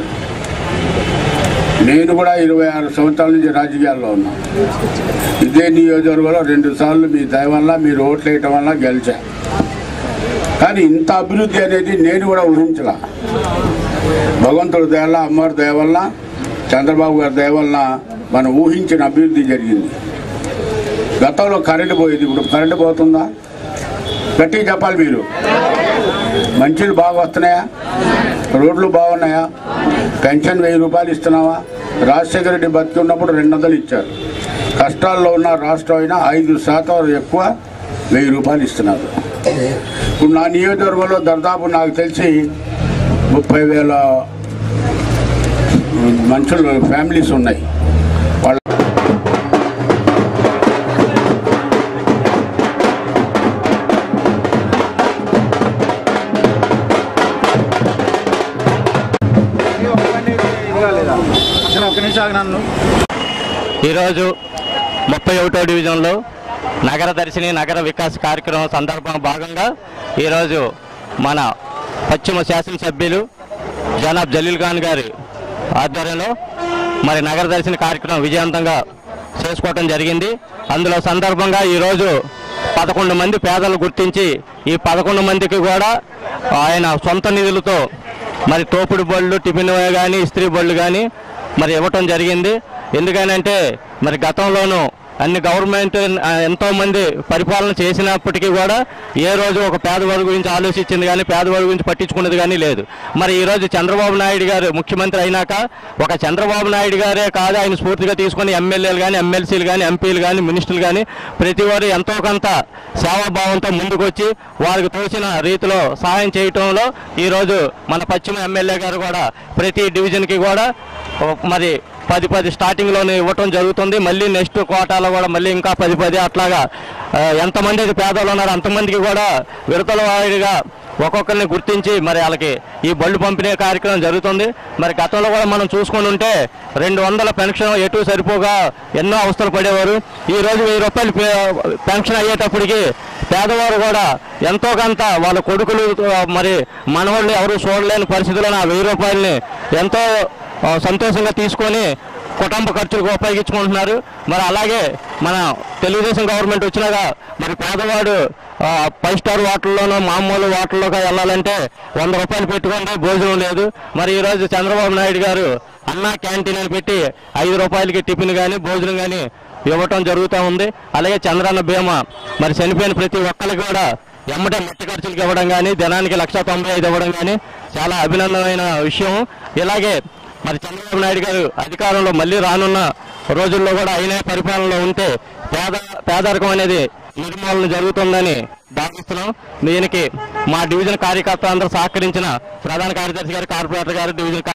నేను కూడా ఇరవై ఆరు సంవత్సరాల నుంచి రాజకీయాల్లో ఉన్నా ఇదే నియోజకవర్గంలో రెండు సార్లు మీ దయ వల్ల మీరు ఓట్లు వేయటం వల్ల గెలిచా కానీ ఇంత అభివృద్ధి అనేది నేను కూడా ఊహించలా భగవంతుడి దయ వల్ల అమ్మవారి దయ వల్ల చంద్రబాబు గారి దయ వల్ల మనం ఊహించిన అభివృద్ధి జరిగింది గతంలో కరెంటు పోయేది ఇప్పుడు కరెంటు పోతుందా గట్టిగా చెప్పాలి మీరు మంచిలు బాగా వస్తున్నాయా రోడ్లు బాగున్నాయా పెన్షన్ వెయ్యి రూపాయలు ఇస్తున్నావా రాజశేఖర రెడ్డి బతికి ఉన్నప్పుడు రెండు వందలు ఇచ్చారు కష్టాల్లో ఉన్న రాష్ట్రం అయినా ఐదు శాతం ఎక్కువ వెయ్యి రూపాయలు ఇస్తున్నారు ఇప్పుడు నా నియోజకవర్గంలో దాదాపు నాకు తెలిసి ముప్పై వేల మనుషులు ఫ్యామిలీస్ ఉన్నాయి వాళ్ళ ఈరోజు ముప్పై ఒకటో డివిజన్లో నగర దర్శిని నగర వికాస్ కార్యక్రమం సందర్భం భాగంగా ఈరోజు మన పశ్చిమ శాసనసభ్యులు జనాబ్ జలీల్ ఖాన్ గారి ఆధ్వర్యంలో మరి నగర దర్శిని కార్యక్రమం విజయవంతంగా చేసుకోవటం జరిగింది అందులో సందర్భంగా ఈరోజు పదకొండు మంది పేదలు గుర్తించి ఈ పదకొండు మందికి కూడా ఆయన సొంత నిధులతో మరి తోపుడు బళ్ళు టిఫిన్ కానీ ఇస్త్రీ బళ్ళు కానీ మరి ఇవ్వటం జరిగింది ఎందుకనంటే మరి గతంలోనూ అన్ని గవర్నమెంట్ ఆ, ఎంతో మంది పరిపాలన చేసినప్పటికీ కూడా ఏ రోజు ఒక పేదవాడి గురించి ఆలోచించింది కానీ పేదవాడి గురించి పట్టించుకున్నది కానీ లేదు మరి ఈ రోజు చంద్రబాబు నాయుడు గారు ముఖ్యమంత్రి అయినాక ఒక చంద్రబాబు నాయుడు గారే కాదు ఆయన స్ఫూర్తిగా తీసుకొని ఎమ్మెల్యేలు కానీ ఎమ్మెల్సీలు కానీ ఎంపీలు కానీ మినిస్టర్లు కానీ ప్రతి వారు ఎంతో కొంత సేవాభావంతో ముందుకొచ్చి వారికి తోచిన రీతిలో సహాయం చేయటంలో ఈరోజు మన పశ్చిమ ఎమ్మెల్యే గారు కూడా ప్రతి డివిజన్కి కూడా ఓ మరి పది పది స్టార్టింగ్లోనే ఇవ్వటం జరుగుతుంది మళ్ళీ నెక్స్ట్ కోటాలో కూడా మళ్ళీ ఇంకా పది పది అట్లాగా ఆ, ఎంతమంది అయితే పేదలు ఉన్నారో అంతమందికి కూడా విడతల వారీగా ఒక్కొక్కరిని గుర్తించి మరి వాళ్ళకి ఈ బళ్ళు పంపిణీ కార్యక్రమం జరుగుతుంది మరి గతంలో కూడా మనం చూసుకొని ఉంటే రెండు వందల పెన్షన్ ఎటు సరిపోగా ఎన్నో అవస్థలు పడేవారు ఈ రోజు వెయ్యి రూపాయలు పె- పెన్షన్ అయ్యేటప్పటికి పేదవారు కూడా ఎంతో కొంత వాళ్ళ కొడుకులు ఆ, మరి మనవాళ్ళు ఎవరు చూడలేని పరిస్థితుల్లో ఆ వెయ్యి రూపాయలని ఎంతో ఆ, సంతోషంగా తీసుకొని కుటుంబ ఖర్చులకు ఉపయోగించుకుంటున్నారు మరి అలాగే మన తెలుగుదేశం గవర్నమెంట్ వచ్చినాక మరి పేదవాడు ఆ, ఫైవ్ స్టార్ హోటల్లోనూ మామూలు హోటల్లోకి వెళ్ళాలంటే వంద రూపాయలు పెట్టుకుంటే భోజనం లేదు మరి ఈరోజు చంద్రబాబు నాయుడు గారు అన్నా క్యాంటీన్ అని పెట్టి ఐదు రూపాయలకి టిఫిన్ కానీ భోజనం కానీ ఇవ్వటం జరుగుతూ ఉంది అలాగే చంద్రన్న బీమా మరి చనిపోయిన ప్రతి ఒక్కరికి కూడా ఎమ్మటే మట్టి ఖర్చులకు ఇవ్వడం కానీ దినానికి లక్ష తొంభై ఐదు ఇవ్వడం కానీ చాలా అభినందనమైన విషయం ఇలాగే మరి చంద్రబాబు నాయుడు గారు అధికారంలో మళ్ళీ రానున్న రోజుల్లో కూడా అయినే పరిపాలనలో ఉంటే పేద పేదరికం అనేది నిర్మూలన జరుగుతుందని భావిస్తున్నాం దీనికి మా డివిజన్ కార్యకర్తలందరూ సహకరించిన ప్రధాన కార్యదర్శి గారు కార్పొరేటర్ గారు డివిజన్